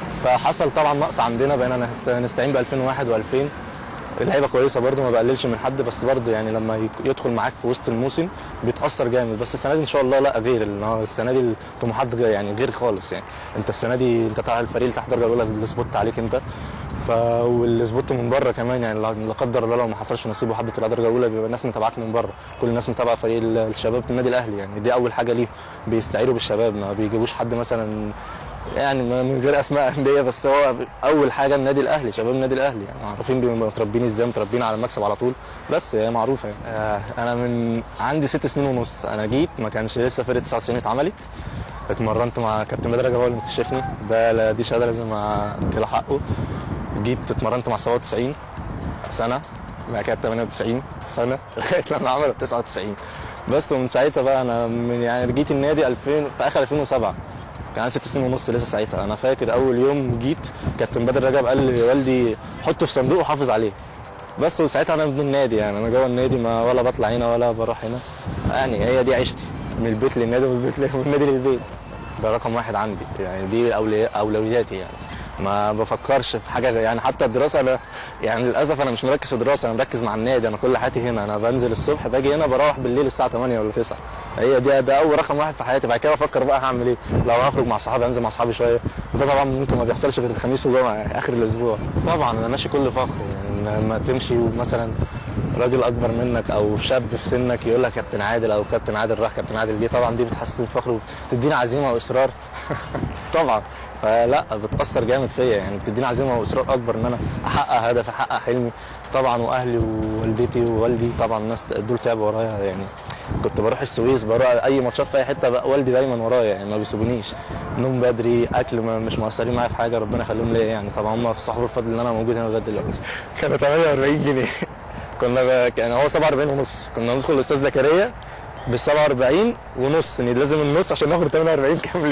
فحصل طبعا نقص عندنا بقينا نست- نستعين ب 2001 و2000 اللعيبه كويسه برده ما بقللش من حد بس برده يعني لما يك- يدخل معاك في وسط الموسم بيتاثر جامد بس السنه دي ان شاء الله لا غير لان هو السنه دي الطموحات غير يعني غير خالص يعني انت السنه دي انت طالع الفريق اللي تحت درجه الاولى السبوت عليك انت ف والسبوت من بره كمان يعني لا لا قدر الله لو ما حصلش نصيب وحد طلع درجه اولى بيبقى الناس متابعاك من بره كل الناس متابعه فريق ال- الشباب في النادي الاهلي يعني دي اول حاجه ليه بيستعيروا بالشباب ما بيجيبوش حد مثلا يعني ما- من غير اسماء انديه بس هو اول حاجه النادي الاهلي شباب النادي الاهلي يعني معروفين بيبقوا متربيين ازاي متربيين على المكسب على طول بس هي معروفه يعني آه، انا من عندي ست سنين ونص انا جيت ما كانش لسه فرقه 99 اتعملت اتمرنت مع كابتن بدر رجب هو اللي مكتشفني ده لا- دي شهاده لازم اديله حقه جيت اتمرنت مع 97 سنه بعد كده 98 سنه لغايه لما عملوا 99 بس ومن ساعتها بقى انا من يعني جيت النادي 2000 في اخر 2007 كان عندي ست سنين ونص لسه ساعتها انا فاكر اول يوم جيت كابتن بدر رجب قال لي والدي حطه في صندوق وحافظ عليه بس وساعتها انا ابن النادي يعني انا جوه النادي ما ولا بطلع هنا ولا بروح هنا يعني هي دي عيشتي من البيت للنادي ومن البيت لل- من النادي للبيت ده رقم واحد عندي يعني دي أولي- اولوياتي يعني ما بفكرش في حاجه غير- يعني حتى الدراسه انا يعني للاسف انا مش مركز في الدراسه انا مركز مع النادي انا كل حياتي هنا انا بنزل الصبح باجي هنا بروح بالليل الساعه 8 ولا 9 هي دي ده اول رقم واحد في حياتي بعد كده بفكر بقى هعمل ايه لو هخرج مع صحابي انزل مع صحابي شويه وده طبعا ممكن ما بيحصلش غير الخميس والجمعه يعني اخر الاسبوع طبعا انا ماشي كل فخر يعني لما تمشي مثلا راجل اكبر منك او شاب في سنك يقول لك كابتن عادل او كابتن عادل راح كابتن عادل جه طبعا دي بتحسسني بفخر وبتديني عزيمه واصرار طبعا فلا بتاثر جامد فيا يعني بتديني عزيمه واصرار اكبر ان انا احقق هدف احقق حلمي طبعا واهلي ووالدتي ووالدي طبعا الناس دول تعبوا ورايا يعني كنت بروح السويس بروح اي ماتشات في اي حته بقى والدي دايما ورايا يعني ما بيسيبونيش نوم بدري اكل ما مش مقصرين معايا في حاجه ربنا يخليهم ليا يعني طبعا هم في صحبه الفضل ان انا موجود هنا لغايه دلوقتي كانوا 48 جنيه كنا ب... يعني هو 47 ونص كنا ندخل الاستاذ زكريا بال 47 ونص يعني لازم النص عشان ناخد 48 كاملين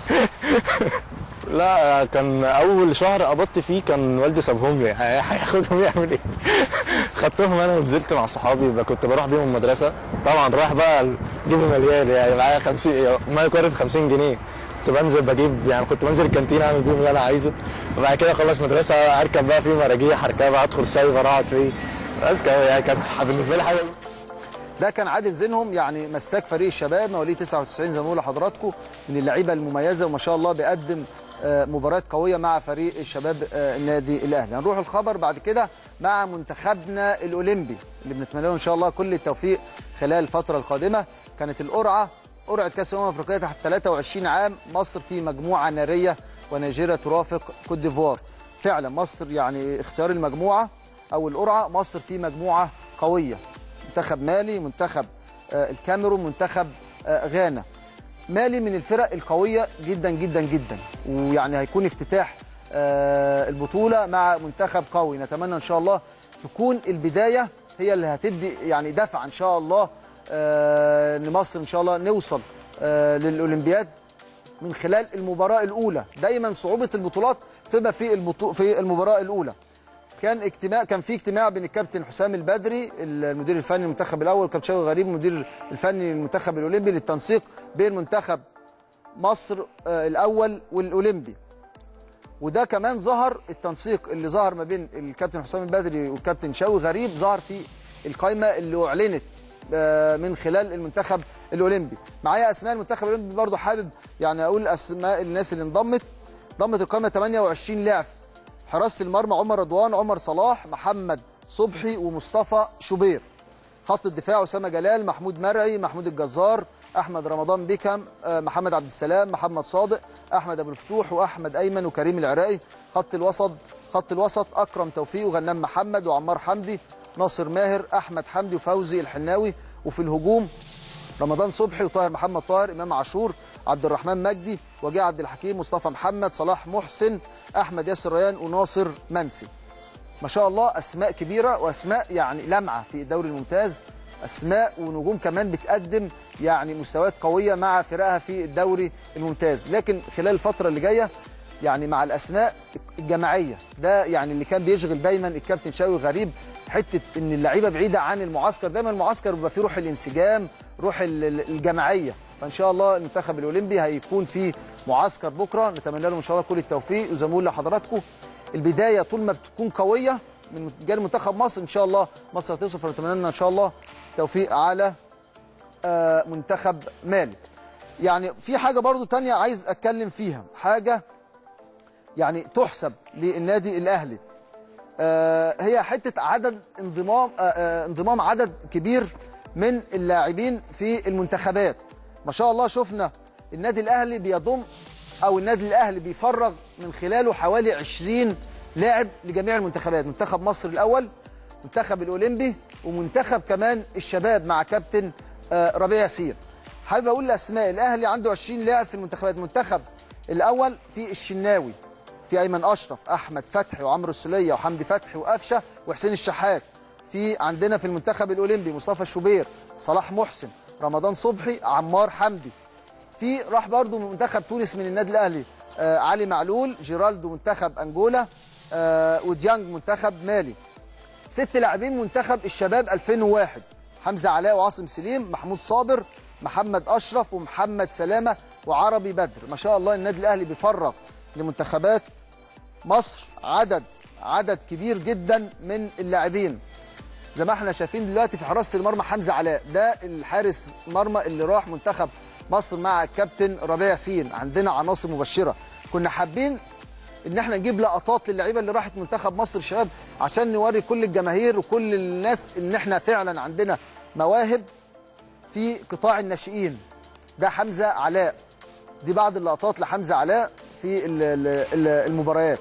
لا كان اول شهر قبضت فيه كان والدي سابهم لي هي- هياخدهم يعمل ايه خدتهم انا ونزلت مع صحابي بقى كنت بروح بيهم المدرسه طبعا رايح بقى جيبي مليان يعني معايا 50 ما يقارب 50 جنيه كنت بنزل بجيب يعني كنت بنزل الكانتين اعمل بيهم اللي انا عايزه وبعد كده اخلص مدرسه اركب بقى في مراجيح اركبها ادخل سايبر اقعد فيه بس كان يعني كان بالنسبه لي حاجه ده كان عادل زينهم يعني مساك فريق الشباب مواليد 99 زي ما بقول لحضراتكم من اللعيبه المميزه وما شاء الله بيقدم آه، مباريات قويه مع فريق الشباب آه، النادي الاهلي هنروح الخبر بعد كده مع منتخبنا الاولمبي اللي بنتمنى له ان شاء الله كل التوفيق خلال الفتره القادمه كانت القرعه قرعه كاس الامم الافريقيه تحت 23 عام مصر في مجموعه ناريه ونيجيريا ترافق كوت ديفوار فعلا مصر يعني اختيار المجموعه او القرعه مصر في مجموعه قويه منتخب مالي منتخب آه، الكاميرون منتخب آه، غانا مالي من الفرق القويه جدا جدا جدا ويعني هيكون افتتاح آه، البطوله مع منتخب قوي نتمنى ان شاء الله تكون البدايه هي اللي هتدي يعني دفع ان شاء الله آه، ان مصر ان شاء الله نوصل آه، للاولمبياد من خلال المباراه الاولى دايما صعوبه البطولات تبقى في البطو... في المباراه الاولى كان اجتماع كان في اجتماع بين الكابتن حسام البدري المدير الفني للمنتخب الاول والكابتن شوقي غريب المدير الفني للمنتخب الاولمبي للتنسيق بين منتخب مصر آه، الاول والاولمبي وده كمان ظهر التنسيق اللي ظهر ما بين الكابتن حسام البدري والكابتن شوقي غريب ظهر في القائمه اللي اعلنت آه، من خلال المنتخب الاولمبي معايا اسماء المنتخب الاولمبي برضو حابب يعني اقول اسماء الناس اللي انضمت ضمت القائمه 28 لاعب حراسه المرمى عمر رضوان عمر صلاح محمد صبحي ومصطفى شوبير خط الدفاع اسامه جلال محمود مرعي محمود الجزار احمد رمضان بيكم آه، محمد عبد السلام محمد صادق احمد ابو الفتوح واحمد ايمن وكريم العراقي خط الوسط خط الوسط اكرم توفيق وغنام محمد وعمار حمدي ناصر ماهر احمد حمدي وفوزي الحناوي وفي الهجوم رمضان صبحي وطاهر محمد طاهر امام عاشور عبد الرحمن مجدي وجيه عبد الحكيم مصطفى محمد صلاح محسن احمد ياسر ريان وناصر منسي ما شاء الله اسماء كبيره واسماء يعني لمعه في الدوري الممتاز اسماء ونجوم كمان بتقدم يعني مستويات قويه مع فرقها في الدوري الممتاز لكن خلال الفتره اللي جايه يعني مع الاسماء الجماعيه ده يعني اللي كان بيشغل دايما الكابتن شاوي غريب حته ان اللعيبه بعيده عن المعسكر دايما المعسكر بيبقى فيه روح الانسجام روح ال- ال- الجماعيه فان شاء الله المنتخب الاولمبي هيكون في معسكر بكره نتمنى لهم ان شاء الله كل التوفيق وزي ما بقول لحضراتكم البدايه طول ما بتكون قويه من جانب منتخب مصر ان شاء الله مصر هتصل فنتمنى لنا ان شاء الله توفيق على آه، منتخب مالي يعني في حاجه برضو تانية عايز اتكلم فيها حاجه يعني تحسب للنادي الاهلي آه، هي حته عدد انضمام آه، آه، انضمام عدد كبير من اللاعبين في المنتخبات ما شاء الله شفنا النادي الاهلي بيضم او النادي الاهلي بيفرغ من خلاله حوالي 20 لاعب لجميع المنتخبات منتخب مصر الاول منتخب الاولمبي ومنتخب كمان الشباب مع كابتن آه، ربيع ياسين حابب اقول الاسماء الاهلي عنده 20 لاعب في المنتخبات المنتخب الاول في الشناوي في ايمن اشرف احمد فتحي وعمرو السليه وحمدي فتحي وقفشه وحسين الشحات في عندنا في المنتخب الاولمبي مصطفى شوبير صلاح محسن رمضان صبحي عمار حمدي في راح برضو من منتخب تونس من النادي الاهلي آه علي معلول جيرالدو منتخب انجولا آه وديانج منتخب مالي ست لاعبين منتخب الشباب 2001 حمزه علاء وعاصم سليم محمود صابر محمد اشرف ومحمد سلامه وعربي بدر ما شاء الله النادي الاهلي بيفرغ لمنتخبات مصر عدد عدد كبير جدا من اللاعبين زي ما احنا شايفين دلوقتي في حراسه المرمى حمزه علاء ده الحارس مرمى اللي راح منتخب مصر مع الكابتن ربيع ياسين عندنا عناصر مبشره كنا حابين ان احنا نجيب لقطات للعيبه اللي راحت منتخب مصر الشباب عشان نوري كل الجماهير وكل الناس ان احنا فعلا عندنا مواهب في قطاع الناشئين ده حمزه علاء دي بعض اللقطات لحمزه علاء في ال- ال- ال- المباريات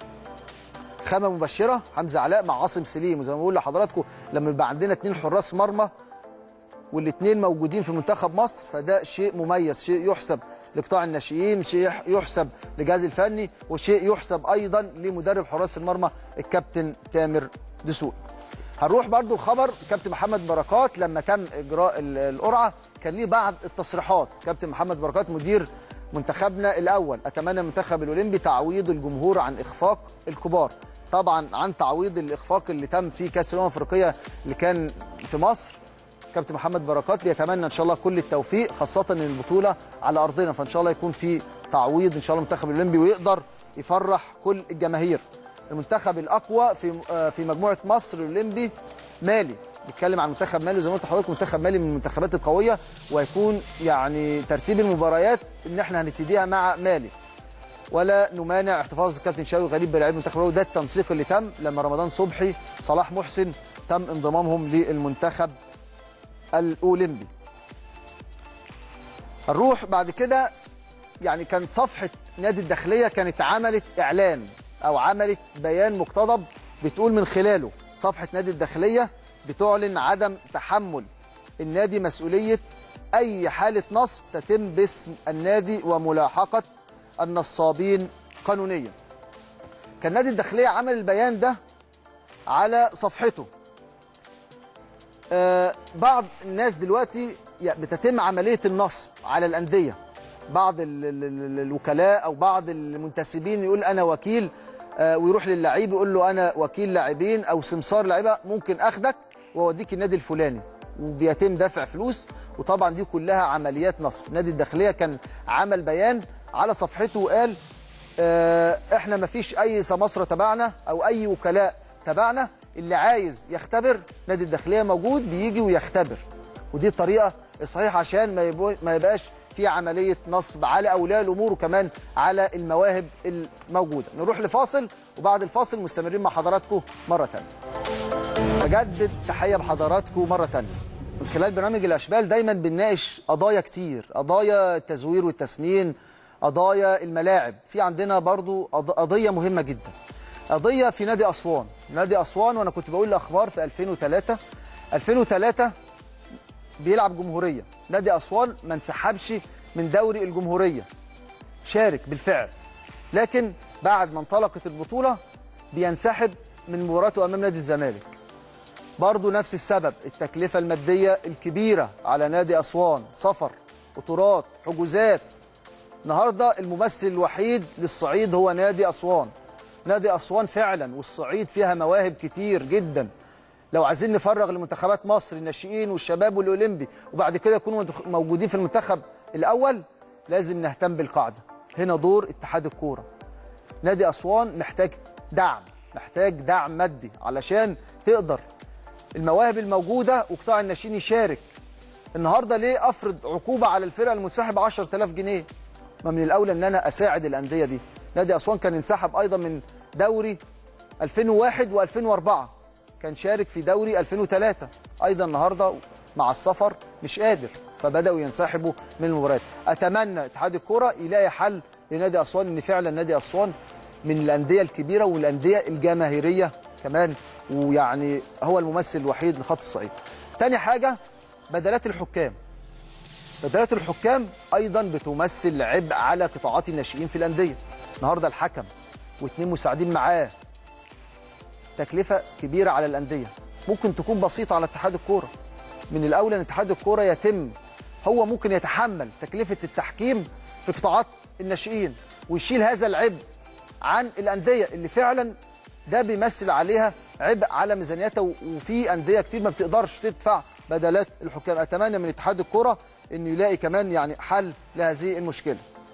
خامه مبشره حمزه علاء مع عاصم سليم وزي ما بقول لحضراتكم لما يبقى عندنا اتنين حراس مرمى والاثنين موجودين في منتخب مصر فده شيء مميز شيء يحسب لقطاع الناشئين شيء يحسب للجهاز الفني وشيء يحسب ايضا لمدرب حراس المرمى الكابتن تامر دسوق هنروح برضو الخبر كابتن محمد بركات لما تم اجراء ال- القرعه كان ليه بعض التصريحات كابتن محمد بركات مدير منتخبنا الاول اتمنى المنتخب الاولمبي تعويض الجمهور عن اخفاق الكبار طبعا عن تعويض الاخفاق اللي تم في كاس الامم الافريقيه اللي كان في مصر كابتن محمد بركات بيتمنى ان شاء الله كل التوفيق خاصه ان البطوله على ارضنا فان شاء الله يكون في تعويض ان شاء الله المنتخب الاولمبي ويقدر يفرح كل الجماهير المنتخب الاقوى في آه، في مجموعه مصر الاولمبي مالي نتكلم عن منتخب مالي وزي ما قلت لحضرتك منتخب مالي من المنتخبات القويه وهيكون يعني ترتيب المباريات ان احنا هنبتديها مع مالي ولا نمانع احتفاظ الكابتن شاوي غريب بلاعيب المنتخب الاول ده التنسيق اللي تم لما رمضان صبحي صلاح محسن تم انضمامهم للمنتخب الاولمبي هنروح بعد كده يعني كان صفحه نادي الداخليه كانت عملت اعلان او عملت بيان مقتضب بتقول من خلاله صفحه نادي الداخليه بتعلن عدم تحمل النادي مسؤوليه اي حاله نصب تتم باسم النادي وملاحقه النصابين قانونيا كان نادي الداخليه عمل البيان ده على صفحته آه، بعض الناس دلوقتي ي- بتتم عمليه النصب على الانديه بعض ال- ال- ال- الوكلاء او بعض المنتسبين يقول انا وكيل آه، ويروح للعيب يقول له انا وكيل لاعبين او سمسار لعيبه ممكن اخدك واوديك النادي الفلاني وبيتم دفع فلوس وطبعا دي كلها عمليات نصب نادي الداخليه كان عمل بيان على صفحته وقال آه، احنا ما فيش اي سماسره تبعنا او اي وكلاء تبعنا اللي عايز يختبر نادي الداخليه موجود بيجي ويختبر ودي الطريقه الصحيحه عشان ما يبو- ما يبقاش في عمليه نصب على اولياء الامور وكمان على المواهب الموجوده نروح لفاصل وبعد الفاصل مستمرين مع حضراتكم مره ثانيه بجدد تحيه بحضراتكم مره ثانيه من خلال برنامج الاشبال دايما بنناقش قضايا كتير قضايا التزوير والتسمين قضايا الملاعب في عندنا برضو قض- قضيه مهمه جدا قضيه في نادي اسوان نادي اسوان وانا كنت بقول الاخبار في 2003 2003 بيلعب جمهوريه نادي اسوان ما انسحبش من دوري الجمهوريه شارك بالفعل لكن بعد ما انطلقت البطوله بينسحب من مباراته امام نادي الزمالك برضه نفس السبب التكلفه الماديه الكبيره على نادي اسوان سفر قطورات حجوزات النهارده الممثل الوحيد للصعيد هو نادي اسوان نادي اسوان فعلا والصعيد فيها مواهب كتير جدا لو عايزين نفرغ لمنتخبات مصر الناشئين والشباب والاولمبي وبعد كده يكونوا مدخ- موجودين في المنتخب الاول لازم نهتم بالقاعده هنا دور اتحاد الكوره نادي اسوان محتاج دعم محتاج دعم مادي علشان تقدر المواهب الموجوده وقطاع الناشئين يشارك النهارده ليه افرض عقوبه على الفرقه المنسحبه 10000 جنيه ما من الاولى ان انا اساعد الانديه دي نادي اسوان كان انسحب ايضا من دوري 2001 و2004 كان شارك في دوري 2003 ايضا النهارده مع السفر مش قادر فبداوا ينسحبوا من المباريات اتمنى اتحاد الكوره يلاقي حل لنادي اسوان ان فعلا نادي اسوان من الانديه الكبيره والانديه الجماهيريه كمان ويعني هو الممثل الوحيد لخط الصعيد تاني حاجه بدلات الحكام بدلات الحكام ايضا بتمثل عبء على قطاعات الناشئين في الانديه النهارده الحكم واثنين مساعدين معاه تكلفه كبيره على الانديه ممكن تكون بسيطه على اتحاد الكوره من الاولى ان اتحاد الكوره يتم هو ممكن يتحمل تكلفه التحكيم في قطاعات الناشئين ويشيل هذا العبء عن الانديه اللي فعلا ده بيمثل عليها عبء على ميزانيتها و- وفي انديه كتير ما بتقدرش تدفع بدلات الحكام اتمنى من اتحاد الكره انه يلاقي كمان يعني حل لهذه المشكله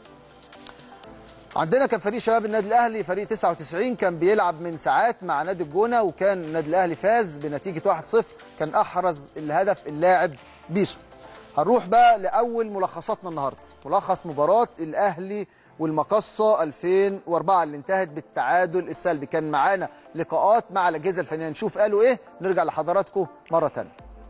عندنا كان فريق شباب النادي الاهلي فريق 99 كان بيلعب من ساعات مع نادي الجونه وكان النادي الاهلي فاز بنتيجه 1-0 كان احرز الهدف اللاعب بيسو هنروح بقى لاول ملخصاتنا النهارده ملخص مباراه الاهلي والمقصه 2004 اللي انتهت بالتعادل السلبي كان معانا لقاءات مع الاجهزه الفنيه نشوف قالوا ايه نرجع لحضراتكم مره ثانيه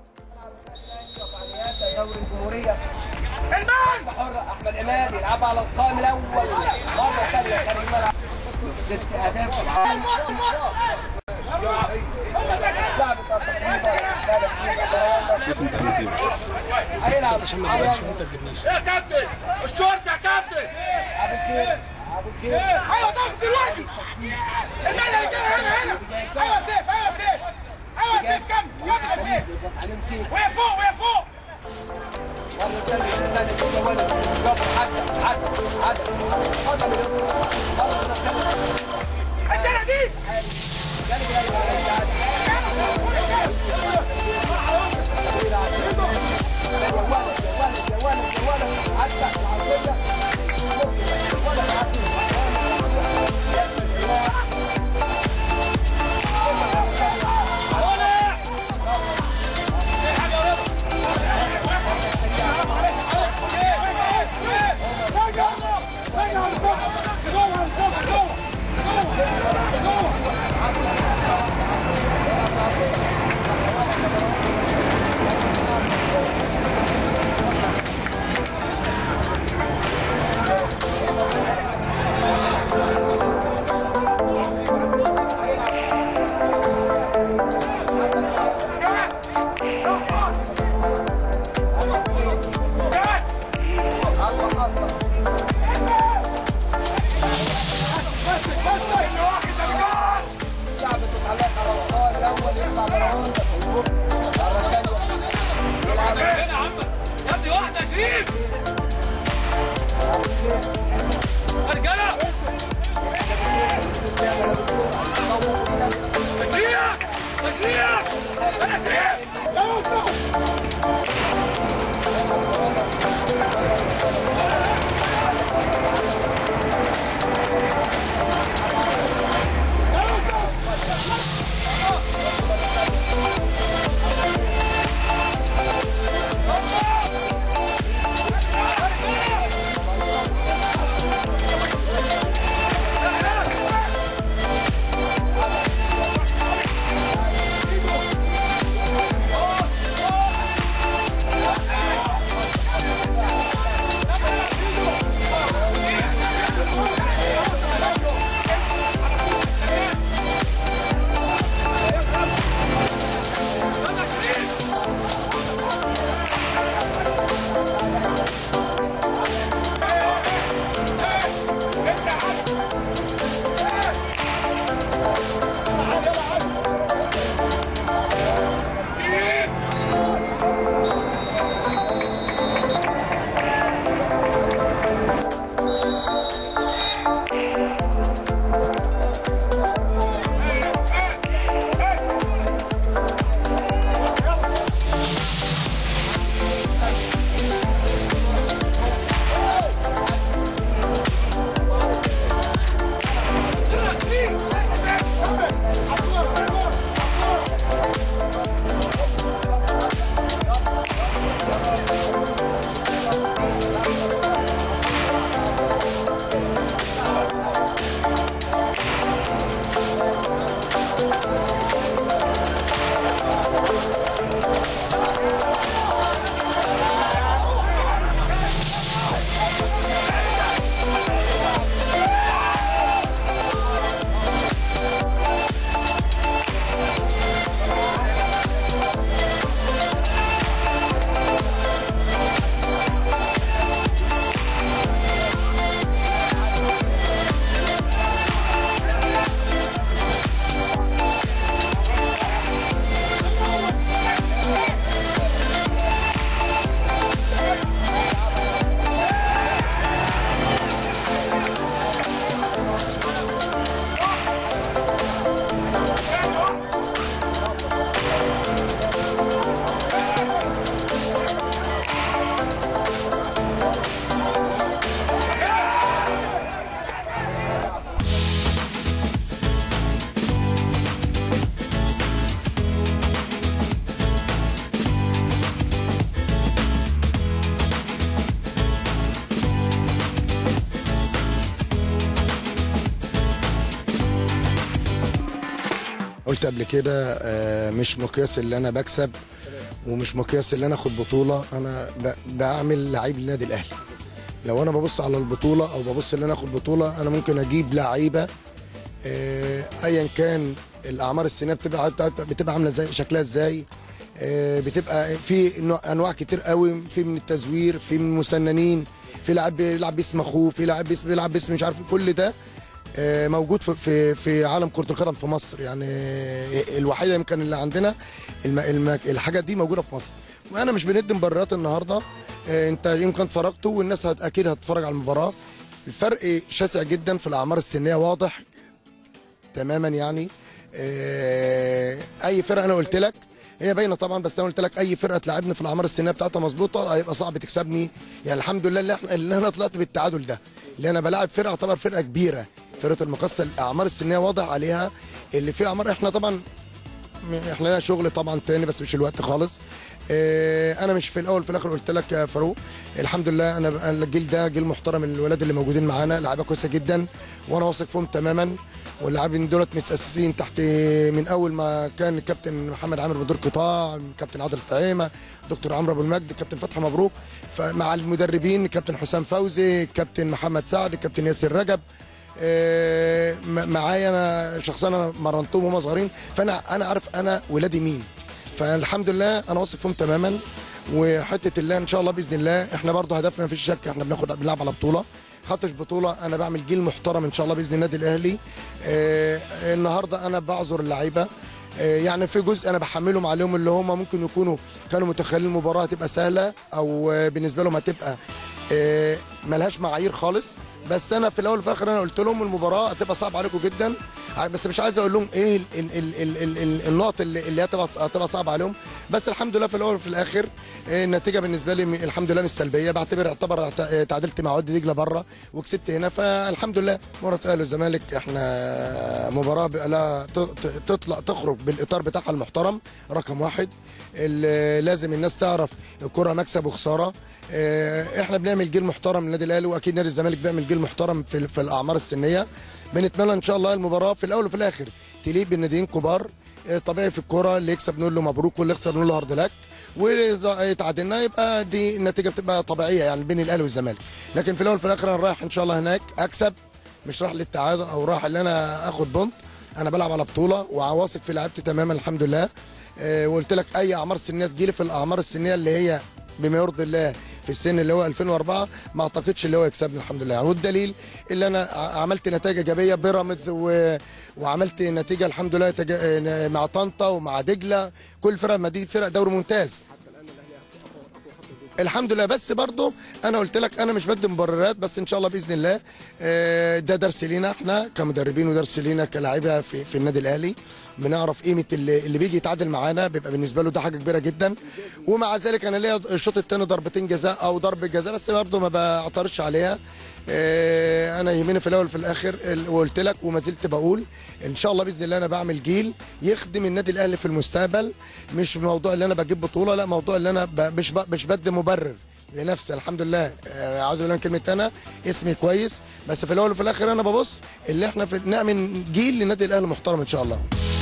دوري الجمهورية المال حر احمد عماد يلعبها على القائم الاول مرة ثانية خارج الملعب ست اهداف لعب هيلعب يا كابتن الشرطة يا كابتن ابو الخير ابو الخير ايوه ضغط دلوقتي النادي اللي جاي هنا هنا ايوه سيف ايوه سيف ايوه سيف كمل كمل يا سيف علم سيف ويا فوق ويا فوق مرة ثانية ثانية كده ولد جاب حد حد حد حد مرة ثانية الجرة دي قلت قبل كده آه، مش مقياس اللي انا بكسب ومش مقياس اللي انا اخد بطوله انا ب- بعمل لعيب للنادي الاهلي لو انا ببص على البطوله او ببص ان انا اخد بطوله انا ممكن اجيب لعيبه آه، ايا كان الاعمار السنيه بتبقى بتبقى عامله ازاي شكلها ازاي آه، بتبقى في نوع- انواع كتير قوي في من التزوير في من المسننين في لاعب بيلعب باسم اخوه في لاعب بيس- بيلعب باسم مش عارف كل ده آه، موجود في في في عالم كره القدم في مصر يعني آه، الوحيده يمكن اللي عندنا الم الم الحاجه دي موجوده في مصر وانا مش بندي مبررات النهارده آه، انت يمكن اتفرجتوا والناس هت- اكيد هتتفرج على المباراه الفرق شاسع جدا في الاعمار السنيه واضح تماما يعني آه، اي فرقه انا قلت لك هي باينه طبعا بس انا قلت لك اي فرقه تلعبني في الاعمار السنيه بتاعتها مظبوطه هيبقى صعب تكسبني يعني الحمد لله اللي احنا اللي انا طلعت بالتعادل ده اللي انا بلاعب فرقه تعتبر فرقه كبيره فرقه المقصه الاعمار السنيه واضح عليها اللي في اعمار احنا طبعا احنا لنا شغل طبعا تاني بس مش الوقت خالص اه، انا مش في الاول في الاخر قلت لك يا فاروق الحمد لله انا أنا الجيل ده جيل محترم الولاد اللي موجودين معانا لعيبه كويسه جدا وانا واثق فيهم تماما واللاعبين دولت متاسسين تحت من اول ما كان الكابتن محمد عامر مدير قطاع كابتن عادل طعيمه دكتور عمرو ابو المجد كابتن فتحي مبروك فمع المدربين كابتن حسام فوزي كابتن محمد سعد كابتن ياسر رجب آه، م- معايا انا شخصيا انا مرنتهم وهم صغيرين فانا انا عارف انا ولادي مين فالحمد لله انا واثق فيهم تماما وحته الله ان شاء الله باذن الله احنا برضه هدفنا مفيش شك احنا بناخد بنلعب على بطوله خدتش بطوله انا بعمل جيل محترم ان شاء الله باذن النادي الاهلي آه النهارده انا بعذر اللعيبه آه، يعني في جزء انا بحملهم عليهم اللي هم ممكن يكونوا كانوا متخيلين المباراه هتبقى سهله او آه، بالنسبه لهم هتبقى آه، ملهاش معايير خالص بس انا في الاول وفي الاخر انا قلت لهم المباراه هتبقى صعبه عليكم جدا ع- بس مش عايز اقول لهم ايه ال ال ال ال ال ال النقط اللي, اللي هتبقى هتبقى صعبه عليهم بس الحمد لله في الاول وفي الاخر آه، النتيجه بالنسبه لي م- الحمد لله مش سلبيه بعتبر اعتبر اعت- آه، تعادلت مع وادي دجله بره وكسبت هنا فالحمد لله مباراه الاهلي والزمالك احنا مباراه بقى لها ت- ت- تطلع تخرج بالاطار بتاعها المحترم رقم واحد اللي لازم الناس تعرف الكره مكسب وخساره آه، احنا بنعمل جيل محترم للنادي الاهلي واكيد نادي الزمالك بيعمل جيل محترم في, في الاعمار السنيه بنتمنى ان شاء الله المباراه في الاول وفي الاخر تليق بالناديين كبار آه، طبيعي في الكوره اللي يكسب نقول له مبروك واللي يخسر نقول له هارد لك واذا اتعادلنا يبقى دي النتيجه بتبقى طبيعيه يعني بين الاهلي والزمالك لكن في الاول وفي الاخر انا رايح ان شاء الله هناك اكسب مش رايح للتعادل او رايح ان انا اخد بونت انا بلعب على بطوله وواثق في لعيبتي تماما الحمد لله آه، وقلت لك اي اعمار سنيه تجيلي في الاعمار السنيه اللي هي بما يرضي الله في السن اللي هو 2004 ما اعتقدش اللي هو يكسبني الحمد لله يعني والدليل اللي انا ع- عملت نتائج ايجابيه بيراميدز و... وعملت نتيجه الحمد لله تج... آه، مع طنطا ومع دجله كل فرق ما دي فرق دوري ممتاز الحمد لله بس برضو انا قلت لك انا مش بدي مبررات بس ان شاء الله باذن الله آه، ده درس لينا احنا كمدربين ودرس لينا كلاعيبه في, في النادي الاهلي بنعرف قيمه اللي, اللي بيجي يتعادل معانا بيبقى بالنسبه له ده حاجه كبيره جدا ومع ذلك انا ليا الشوط الثاني ضربتين جزاء او ضربه جزاء بس برضو ما بعترضش عليها آه، انا يهمني في الاول وفي الاخر ال- وقلت لك وما زلت بقول ان شاء الله باذن الله انا بعمل جيل يخدم النادي الاهلي في المستقبل مش موضوع اللي انا بجيب بطوله لا موضوع اللي انا ب- مش ب- مش بدي مبرر لنفسي الحمد لله آه، عاوز اقول لك كلمه انا اسمي كويس بس في الاول وفي الاخر انا ببص اللي احنا في نعمل جيل للنادي الاهلي محترم ان شاء الله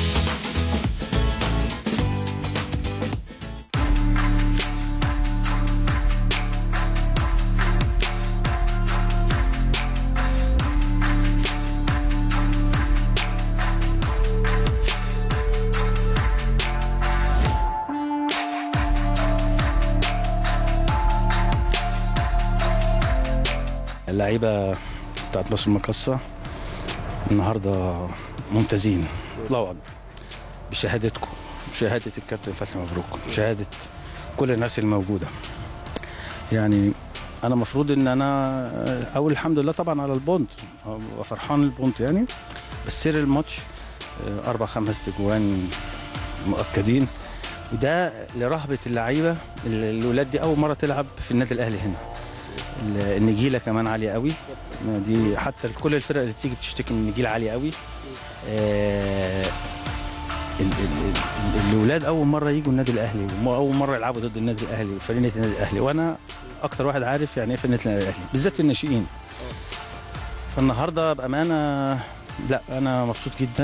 اللعيبه بتاعت مصر المقصه النهارده ممتازين الله اكبر بشهادتكم بشهاده الكابتن فتحي مبروك بشهاده كل الناس الموجوده يعني انا المفروض ان انا اول الحمد لله طبعا على البونت فرحان البونت يعني بس سير الماتش آه، اربع خمس تجوان مؤكدين وده لرهبه اللعيبه الاولاد دي اول مره تلعب في النادي الاهلي هنا ال- النجيله كمان عاليه قوي دي حتى كل الفرق اللي بتيجي بتشتكي من النجيله عاليه قوي آه، ال- ال- ال- الاولاد اول مره يجوا النادي الاهلي واول مره يلعبوا ضد النادي الاهلي وفريق النادي الاهلي وانا اكتر واحد عارف يعني ايه فريق النادي الاهلي بالذات الناشئين فالنهارده بامانه لا انا مبسوط جدا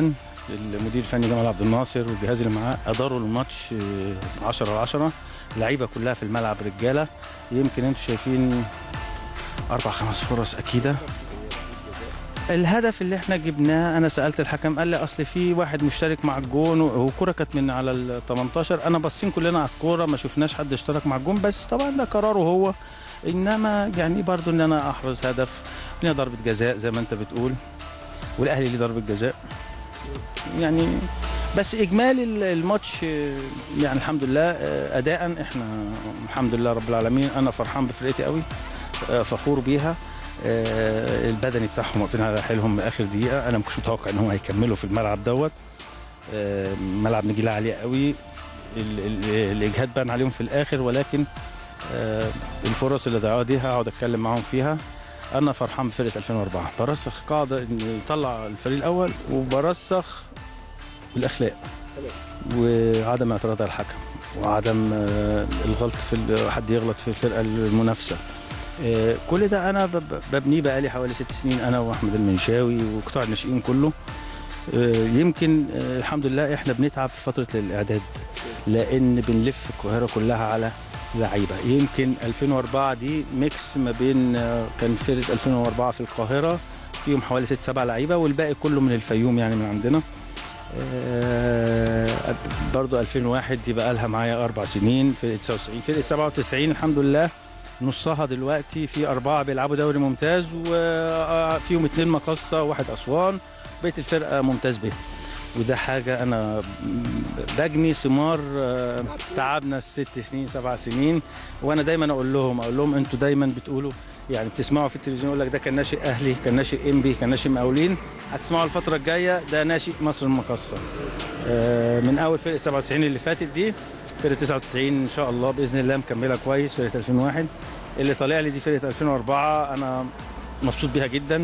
المدير الفني جمال عبد الناصر والجهاز اللي معاه اداروا الماتش 10 على 10 اللعيبه كلها في الملعب رجاله يمكن انتم شايفين اربع خمس فرص اكيده الهدف اللي احنا جبناه انا سالت الحكم قال لي اصل في واحد مشترك مع الجون والكره كانت من على ال 18 انا باصين كلنا على الكوره ما شفناش حد اشترك مع الجون بس طبعا ده قراره هو انما يعني برضو ان انا احرز هدف لنا ضربه جزاء زي ما انت بتقول والاهلي ليه ضربه جزاء يعني بس اجمالي ال- الماتش آه، يعني الحمد لله آه، اداء احنا الحمد لله رب العالمين انا فرحان بفرقتي قوي آه، فخور بيها آه، البدني بتاعهم واقفين على حيلهم من اخر دقيقه انا ما كنتش متوقع ان هم هيكملوا في الملعب دوت آه، ملعب نجيله عاليه قوي ال- ال- الاجهاد بان عليهم في الاخر ولكن آه، الفرص اللي ضيعوها دي هقعد اتكلم معاهم فيها انا فرحان بفرقه 2004 برسخ قاعده ان يطلع الفريق الاول وبرسخ الاخلاق وعدم اعتراض على الحكم وعدم آه، الغلط في ال- حد يغلط في الفرقه المنافسه آه، كل ده انا ب- ببنيه بقالي حوالي ست سنين انا واحمد المنشاوي وقطاع الناشئين كله آه، يمكن آه، الحمد لله احنا بنتعب في فتره الاعداد لان بنلف القاهره كلها على لعيبه يمكن 2004 دي ميكس ما بين آه، كان فرقه 2004 في القاهره فيهم حوالي ست سبع لعيبه والباقي كله من الفيوم يعني من عندنا آه، برضو 2001 دي بقى لها معايا اربع سنين فرقه 99 فرقه 97 الحمد لله نصها دلوقتي في اربعه بيلعبوا دوري ممتاز وفيهم اتنين مقصه وواحد اسوان بقيه الفرقه ممتاز به وده حاجه انا بجني ثمار آه، تعبنا الست سنين سبع سنين وانا دايما اقول لهم اقول لهم انتوا دايما بتقولوا يعني بتسمعوا في التلفزيون يقول لك ده كان ناشئ اهلي كان ناشئ انبي كان ناشئ مقاولين هتسمعوا الفتره الجايه ده ناشئ مصر المقصه آه، من اول فرقه 97 اللي فاتت دي فرقه 99 ان شاء الله باذن الله مكمله كويس فرقه 2001 اللي طالع لي دي فرقه 2004 انا مبسوط بيها جدا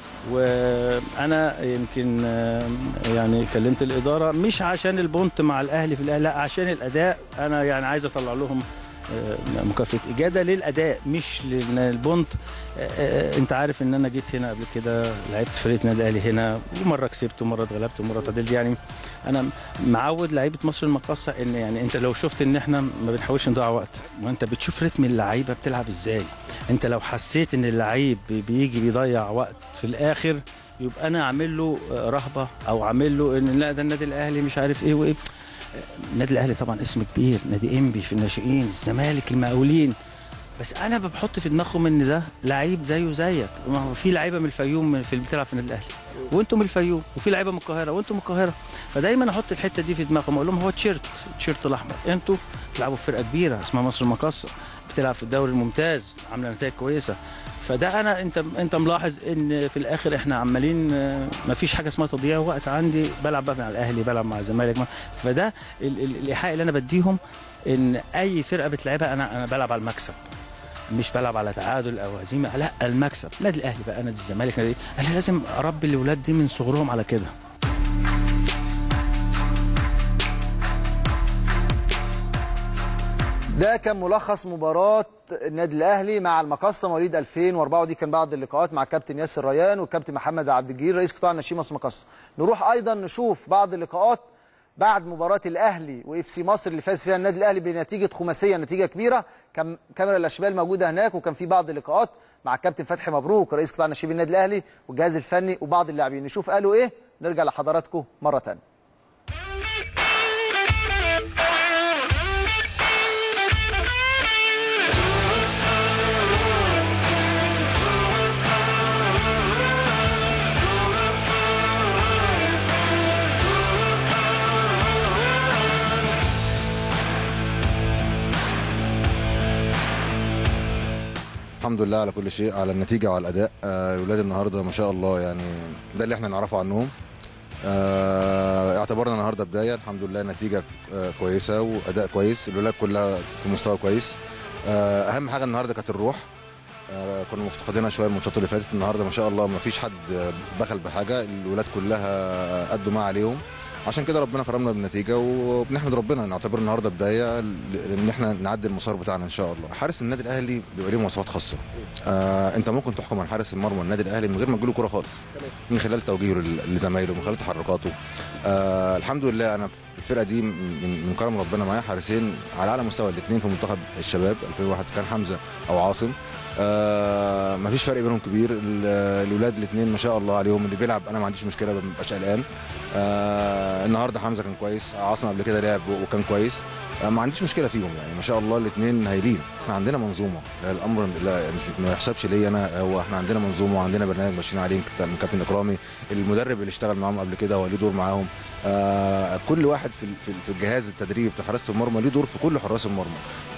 وانا يمكن آه، يعني كلمت الاداره مش عشان البونت مع الاهلي في الاهلي لا عشان الاداء انا يعني عايز اطلع لهم آه، مكافاه اجاده للاداء مش لان البونت آه، آه، انت عارف ان انا جيت هنا قبل كده لعبت فرقه النادي الاهلي هنا ومره كسبت ومره اتغلبت ومره تعادلت يعني انا معود لعيبه مصر المقاصه ان يعني انت لو شفت ان احنا ما بنحاولش نضيع وقت وانت بتشوف رتم اللعيبه بتلعب ازاي انت لو حسيت ان اللعيب بي- بيجي بيضيع وقت في الاخر يبقى انا اعمل له آه، رهبه او اعمل له ان لا ده النادي الاهلي مش عارف ايه وايه النادي الاهلي طبعا اسم كبير نادي انبي في الناشئين الزمالك المقاولين بس انا بحط في دماغهم ان ده لعيب زيه زيك ما هو في لعيبه من الفيوم من- في بتلعب في النادي الاهلي وانتم من الفيوم وفي لعيبه من القاهره وانتم من القاهره فدايما احط الحته دي في دماغهم اقول لهم هو تيشيرت التيشيرت الاحمر انتوا بتلعبوا في فرقه كبيره اسمها مصر المقاصه بتلعب في الدوري الممتاز عامله نتائج كويسه فده انا انت انت ملاحظ ان في الاخر احنا عمالين آه، ما فيش حاجه اسمها تضييع وقت عندي بلعب بقى مع الاهلي بلعب مع الزمالك مع- فده ال- ال- الايحاء اللي انا بديهم ان اي فرقه بتلعبها انا انا بلعب على المكسب مش بلعب على تعادل او هزيمه لا المكسب نادي الاهلي بقى نادي الزمالك نادي انا لازم اربي الاولاد دي من صغرهم على كده ده كان ملخص مباراة النادي الأهلي مع المقصة مواليد 2004 ودي كان بعض اللقاءات مع كابتن ياسر ريان والكابتن محمد عبد الجليل رئيس قطاع الناشئين مصر المقصة نروح أيضا نشوف بعض اللقاءات بعد مباراة الأهلي وإف سي مصر اللي فاز فيها النادي الأهلي بنتيجة خماسية نتيجة كبيرة كان كاميرا الأشبال موجودة هناك وكان في بعض اللقاءات مع كابتن فتحي مبروك رئيس قطاع الناشئين النادي الأهلي والجهاز الفني وبعض اللاعبين نشوف قالوا إيه نرجع لحضراتكم مرة تانية الحمد لله على كل شيء على النتيجه وعلى الاداء آه، الولاد النهارده ما شاء الله يعني ده اللي احنا نعرفه عنهم آه، اعتبرنا النهارده بدايه الحمد لله نتيجه آه، كويسه واداء كويس الولاد كلها في مستوى كويس آه، اهم حاجه النهارده كانت الروح آه، كنا مفتقدينها شويه الماتشات اللي فاتت النهارده ما شاء الله ما فيش حد آه، بخل بحاجه الولاد كلها قدوا ما عليهم عشان كده ربنا كرمنا بالنتيجه وبنحمد ربنا نعتبر النهارده بدايه ل- ان احنا نعدي المسار بتاعنا ان شاء الله حارس النادي الاهلي بيبقى ليه مواصفات خاصه آه انت ممكن تحكم على حارس المرمى النادي الاهلي من غير ما تجيله كوره خالص من خلال توجيهه لل- لزمايله من خلال تحركاته آه الحمد لله انا في الفرقه دي من من كرم ربنا معايا حارسين على اعلى مستوى الاثنين في منتخب الشباب 2001 كان حمزه او عاصم آه مفيش فرق بينهم كبير ال- الاولاد الاثنين ما شاء الله عليهم اللي بيلعب انا ما عنديش مشكله ما ببقاش قلقان آه النهارده حمزه كان كويس عاصم قبل كده لعب وكان كويس آه ما عنديش مشكله فيهم يعني ما شاء الله الاثنين هايلين احنا عندنا منظومه الامر لا مش ما يحسبش ليا انا هو احنا عندنا منظومه وعندنا برنامج ماشيين عليه من كابتن اكرامي المدرب اللي اشتغل معاهم قبل كده هو ليه دور معاهم آه كل واحد في في- في الجهاز التدريبي بتاع حراسه المرمى ليه دور في كل حراس المرمى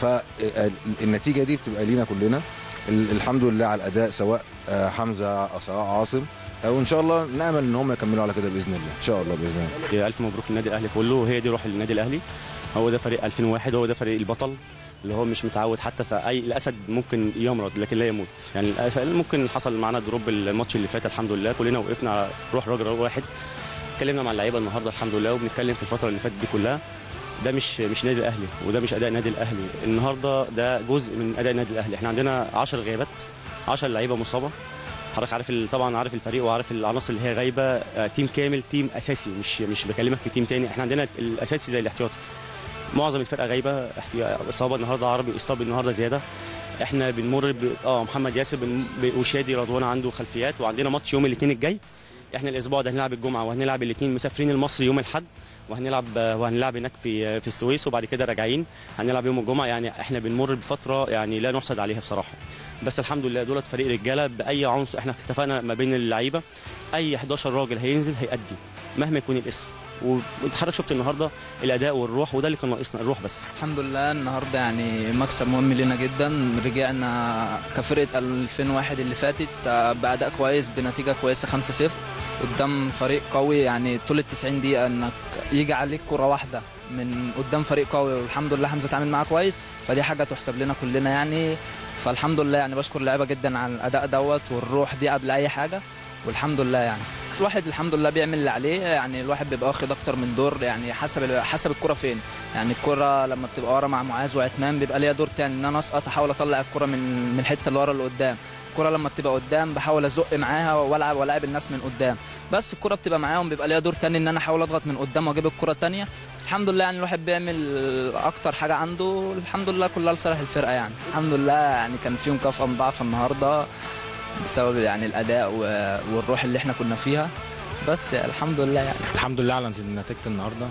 فالنتيجه دي بتبقى لينا كلنا ال- الحمد لله على الاداء سواء آه، حمزه او سواء عاصم آه، وان شاء الله نامل ان هم يكملوا على كده باذن الله ان شاء الله باذن الله الف مبروك للنادي الاهلي كله وهي دي روح النادي الاهلي هو ده فريق 2001 هو ده فريق البطل اللي هو مش متعود حتى في اي الاسد ممكن يمرض لكن لا يموت يعني الأسد ممكن حصل معانا دروب الماتش اللي فات الحمد لله كلنا وقفنا على روح راجل واحد اتكلمنا مع اللعيبه النهارده الحمد لله وبنتكلم في الفتره اللي فاتت دي كلها ده مش مش نادي الاهلي وده مش اداء النادي الاهلي النهارده ده جزء من اداء النادي الاهلي احنا عندنا 10 غيابات 10 لعيبه مصابه حضرتك عارف ال- طبعا عارف الفريق وعارف العناصر اللي هي غايبه آه، تيم كامل تيم اساسي مش مش بكلمك في تيم تاني احنا عندنا الاساسي زي الاحتياطي معظم الفرقه غايبه احتيا- اصابه النهارده عربي اصاب النهارده زياده احنا بنمر ب... اه محمد ياسر بن... ب... وشادي رضوان عنده خلفيات وعندنا ماتش يوم الاثنين الجاي احنا الاسبوع ده هنلعب الجمعه وهنلعب الاثنين مسافرين المصري يوم الاحد وهنلعب وهنلعب هناك في في السويس وبعد كده راجعين هنلعب يوم الجمعه يعني احنا بنمر بفتره يعني لا نحسد عليها بصراحه بس الحمد لله دولت فريق رجاله باي عنصر احنا اتفقنا ما بين اللعيبه اي 11 راجل هينزل هيأدي مهما يكون الاسم وانت حضرتك شفت النهارده الاداء والروح وده اللي كان ناقصنا الروح بس الحمد لله النهارده يعني مكسب مهم لنا جدا رجعنا كفرقه 2001 اللي فاتت آه، باداء كويس بنتيجه كويسه 5-0 قدام فريق قوي يعني طول ال 90 دقيقه انك يجي عليك كره واحده من قدام فريق قوي والحمد لله حمزه اتعامل معاه كويس فدي حاجه تحسب لنا كلنا يعني فالحمد لله يعني بشكر اللعيبه جدا على الاداء دوت والروح دي قبل اي حاجه والحمد لله يعني الواحد الحمد لله بيعمل اللي عليه يعني الواحد بيبقى واخد اكتر من دور يعني حسب حسب الكره فين يعني الكره لما بتبقى ورا مع معاذ وعثمان بيبقى ليا دور تاني ان انا اسقط احاول اطلع الكره من من الحته اللي ورا اللي قدام الكره لما بتبقى قدام بحاول ازق معاها والعب والعب الناس من قدام بس الكره بتبقى معاهم بيبقى ليا دور تاني ان انا احاول اضغط من قدام واجيب الكره التانيه الحمد لله يعني الواحد بيعمل اكتر حاجه عنده الحمد لله كلها لصالح الفرقه يعني الحمد لله يعني كان في مكافاه مضاعفه النهارده بسبب يعني الاداء و- والروح اللي احنا كنا فيها بس الحمد لله يعني الحمد لله على نتيجه النهارده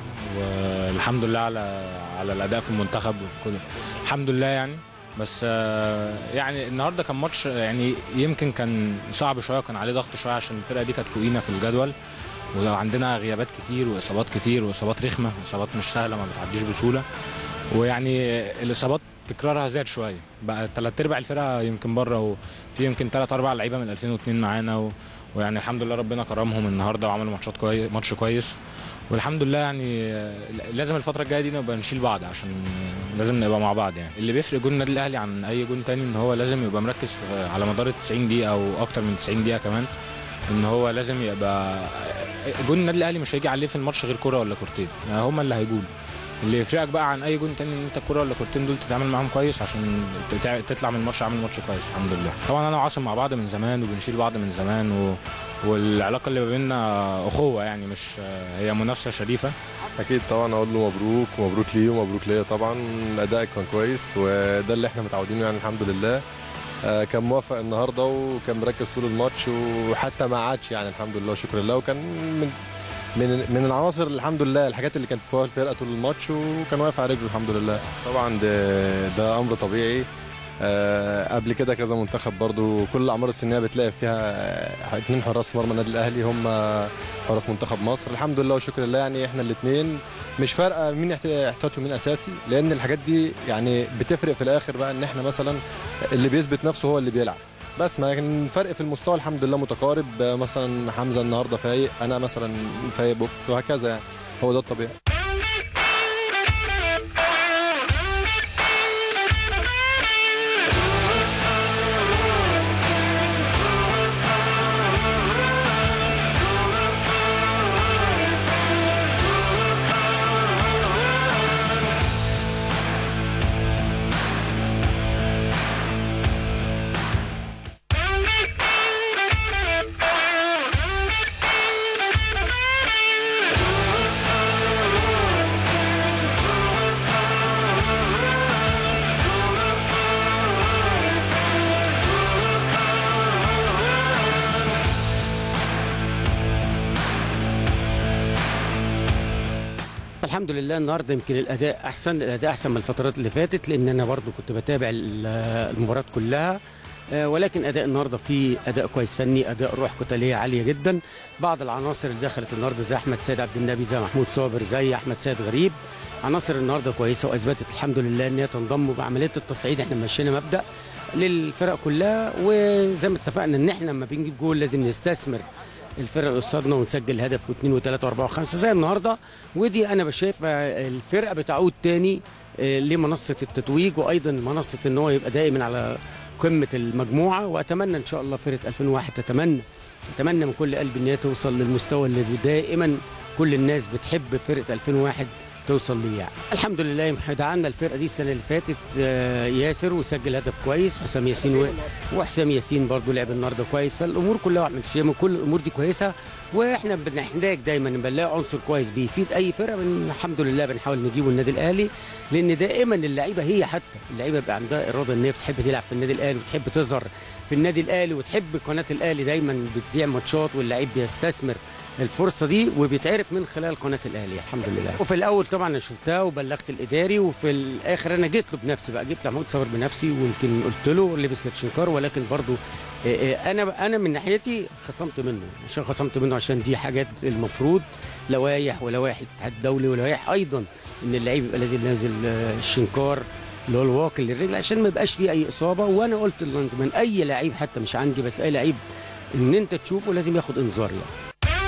والحمد لله على على الاداء في المنتخب وكل الحمد لله يعني بس آه، يعني النهارده كان ماتش يعني يمكن كان صعب شويه وكان عليه ضغط شويه عشان الفرقه دي كانت فوقينا في الجدول وعندنا غيابات كتير واصابات كتير واصابات رخمه اصابات مش سهله ما بتعديش بسهوله ويعني الاصابات تكرارها زاد شويه بقى ثلاث ارباع الفرقه يمكن بره وفي يمكن ثلاث اربع لعيبه من 2002 معانا و... ويعني الحمد لله ربنا كرمهم النهارده وعملوا ماتشات كويس ماتش كويس والحمد لله يعني آه، لازم الفتره الجايه دي نبقى نشيل بعض عشان لازم نبقى مع بعض يعني اللي بيفرق جون النادي الاهلي عن اي جون تاني ان هو لازم يبقى مركز في على مدار ال 90 دقيقه او اكتر من 90 دقيقه كمان ان هو لازم يبقى جون النادي الاهلي مش هيجي عليه في الماتش غير كره ولا كورتين يعني هم اللي هيجولوا اللي يفرقك بقى عن اي جون تاني ان انت الكوره ولا كورتين دول تتعامل معاهم كويس عشان تتع- تطلع من الماتش عامل ماتش كويس الحمد لله طبعا انا وعاصم مع بعض من زمان وبنشيل بعض من زمان و... والعلاقه اللي ما بيننا اخوه يعني مش هي منافسه شريفه اكيد طبعا اقول له مبروك ومبروك ليه ومبروك ليا طبعا ادائك كان كويس وده اللي احنا متعودينه يعني الحمد لله آه، كان موافق النهارده وكان مركز طول الماتش وحتى ما عادش يعني الحمد لله وشكر لله وكان من من من العناصر الحمد لله الحاجات اللي كانت فوق الفرقه طول الماتش وكان واقف على رجله الحمد لله طبعا ده ده امر طبيعي آه، قبل كده كذا منتخب برضو كل الاعمار السنيه بتلاقي فيها آه، اتنين حراس مرمى النادي الاهلي هم حراس منتخب مصر الحمد لله وشكر لله يعني احنا الاثنين مش فارقه مين احت- احتياطي ومين اساسي لان الحاجات دي يعني بتفرق في الاخر بقى ان احنا مثلا اللي بيثبت نفسه هو اللي بيلعب بس ما كان الفرق في المستوى الحمد لله متقارب آه، مثلا حمزه النهارده فايق انا مثلا فايق بكره وهكذا يعني هو ده الطبيعي الحمد لله النهارده يمكن الاداء احسن الاداء احسن من الفترات اللي فاتت لان انا برضو كنت بتابع ال- المباريات كلها آه، ولكن اداء النهارده فيه اداء كويس فني اداء روح قتاليه عاليه جدا بعض العناصر اللي دخلت النهارده زي احمد سيد عبد النبي زي محمود صابر زي احمد سيد غريب عناصر النهارده كويسه واثبتت الحمد لله ان هي تنضم بعمليه التصعيد احنا مشينا مبدا للفرق كلها وزي ما اتفقنا ان احنا لما بنجيب جول لازم نستثمر الفرق اللي قصادنا ونسجل هدف واثنين وثلاثه واربعه وخمسه زي النهارده ودي انا بشايف الفرقه بتعود تاني آه، لمنصه التتويج وايضا منصه ان هو يبقى دائما على قمه المجموعه واتمنى ان شاء الله فرقه 2001 تتمنى اتمنى من كل قلب ان هي توصل للمستوى اللي دائما كل الناس بتحب فرقه 2001 توصل ليه يعني. الحمد لله يمكن دعمنا الفرقه دي السنه اللي فاتت آه، ياسر وسجل هدف كويس حسام ياسين و- وحسام ياسين برضو لعب النهارده كويس فالامور كلها ماشيه من كل الامور دي كويسه واحنا بنحتاج دايما بنلاقي عنصر كويس بيفيد اي فرقه بن الحمد لله بنحاول نجيبه النادي الاهلي لان دائما اللعيبه هي حتى اللعيبه بيبقى عندها اراده ان هي بتحب تلعب في النادي الاهلي وتحب تظهر في النادي الاهلي وتحب قناه الاهلي دايما بتذيع ماتشات واللعيب بيستثمر الفرصه دي وبيتعرف من خلال قناه الاهلي الحمد لله وفي الاول طبعا انا شفتها وبلغت الاداري وفي الاخر انا جيت له بنفسي بقى جبت محمود صابر بنفسي ويمكن قلت له لبس الشنكار ولكن برضو آه، آه، انا انا من ناحيتي خصمت منه عشان خصمت منه عشان دي حاجات المفروض لوائح ولوائح الاتحاد الدولي ولوائح ايضا ان اللعيب يبقى لازم نازل آه، الشنكار اللي هو الواقي للرجل عشان ما يبقاش فيه اي اصابه وانا قلت من اي لعيب حتى مش عندي بس اي لعيب ان انت تشوفه لازم ياخد انذار يعني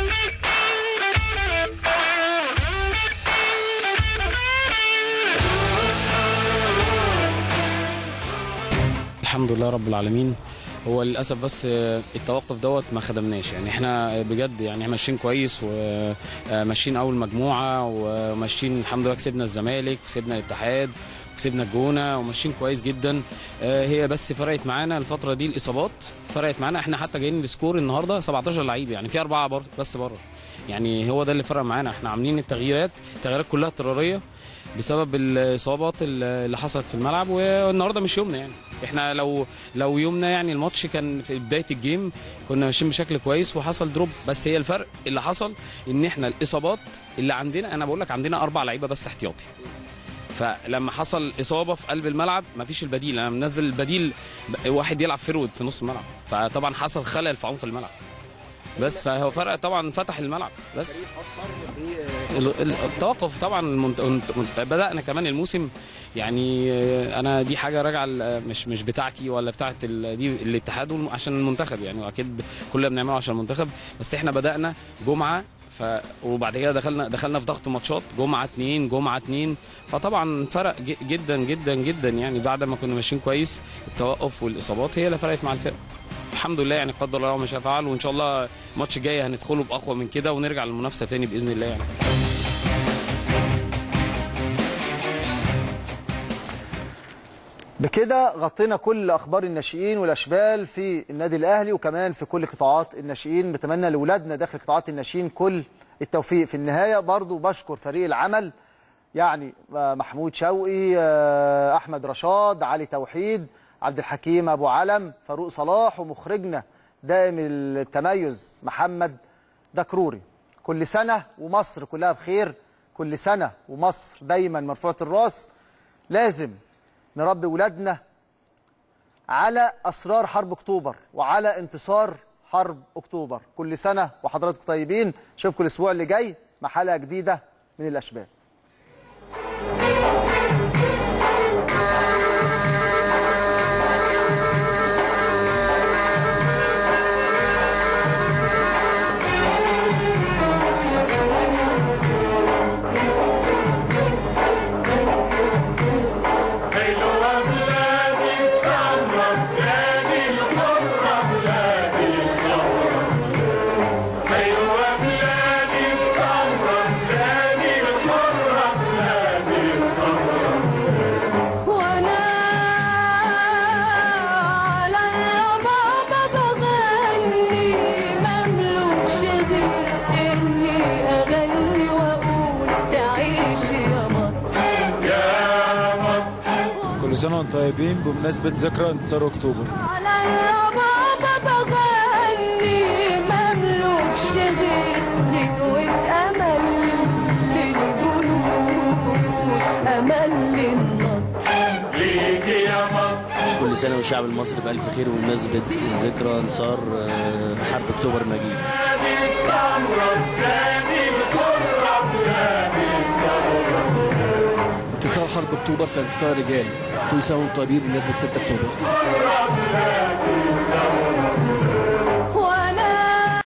الحمد لله رب العالمين هو للاسف بس آه، التوقف دوت ما خدمناش يعني احنا بجد يعني ماشيين كويس وماشيين اول مجموعه وماشيين الحمد لله كسبنا الزمالك كسبنا الاتحاد كسبنا الجونه وماشيين كويس جدا آه، هي بس فرقت معانا الفتره دي الاصابات فرقت معانا احنا حتى جايين السكور النهارده 17 لعيب يعني في اربعه بر- بس بره يعني هو ده اللي فرق معانا احنا عاملين التغييرات التغييرات كلها اضطراريه بسبب الاصابات اللي حصلت في الملعب والنهارده مش يومنا يعني احنا لو لو يومنا يعني الماتش كان في بدايه الجيم كنا ماشيين بشكل كويس وحصل دروب بس هي الفرق اللي حصل ان احنا الاصابات اللي عندنا انا بقول لك عندنا اربع لعيبه بس احتياطي فلما حصل اصابه في قلب الملعب مفيش البديل انا منزل البديل ب- واحد يلعب فيرود في نص الملعب فطبعا حصل خلل في عمق الملعب بس فهو فرق طبعا فتح الملعب بس ال- ال- التوقف طبعا المنت... منت- بدانا كمان الموسم يعني آه، انا دي حاجه راجعه ل- مش مش بتاعتي ولا بتاعت ال... دي الاتحاد والم- عشان المنتخب يعني واكيد كلنا بنعمله عشان المنتخب بس احنا بدانا جمعه ف وبعد كده دخلنا دخلنا في ضغط ماتشات جمعه اتنين جمعه اتنين فطبعا فرق ج- جدا جدا جدا يعني بعد ما كنا ماشيين كويس التوقف والاصابات هي اللي فرقت مع الفرق الحمد لله يعني قدر الله ما شاء فعل وان شاء الله الماتش الجاي هندخله باقوى من كده ونرجع للمنافسه تاني باذن الله يعني بكده غطينا كل اخبار الناشئين والاشبال في النادي الاهلي وكمان في كل قطاعات الناشئين بتمنى لاولادنا داخل قطاعات الناشئين كل التوفيق في النهايه برضو بشكر فريق العمل يعني آه، محمود شوقي آه، احمد رشاد علي توحيد عبد الحكيم ابو علم فاروق صلاح ومخرجنا دائم التميز محمد دكروري كل سنه ومصر كلها بخير كل سنه ومصر دايما مرفوعه الراس لازم نربي ولادنا على اسرار حرب اكتوبر وعلى انتصار حرب اكتوبر كل سنه وحضراتكم طيبين اشوفكم الاسبوع اللي جاي مع حلقه جديده من الاشبال حلوة بلادي السمرة بلادي الحرة بلادي الثورة حلوة بلادي السمرة بلادي الحرة بلادي الثورة وانا على الربابة بغني مملوكش غير اني اغني واقول تعيش يا مصر يا مصر كل سنة وانتم طيبين بمناسبة ذكرى انتصار أكتوبر على الربابة بغني مملوكش غير لقوة امل للجنود كل سنة والشعب المصري بألف خير بمناسبة ذكرى انتصار آه، حرب أكتوبر المجيد انتصار حرب اكتوبر كان انتصار رجالي كل سنه وانتم طيبين بمناسبه 6 اكتوبر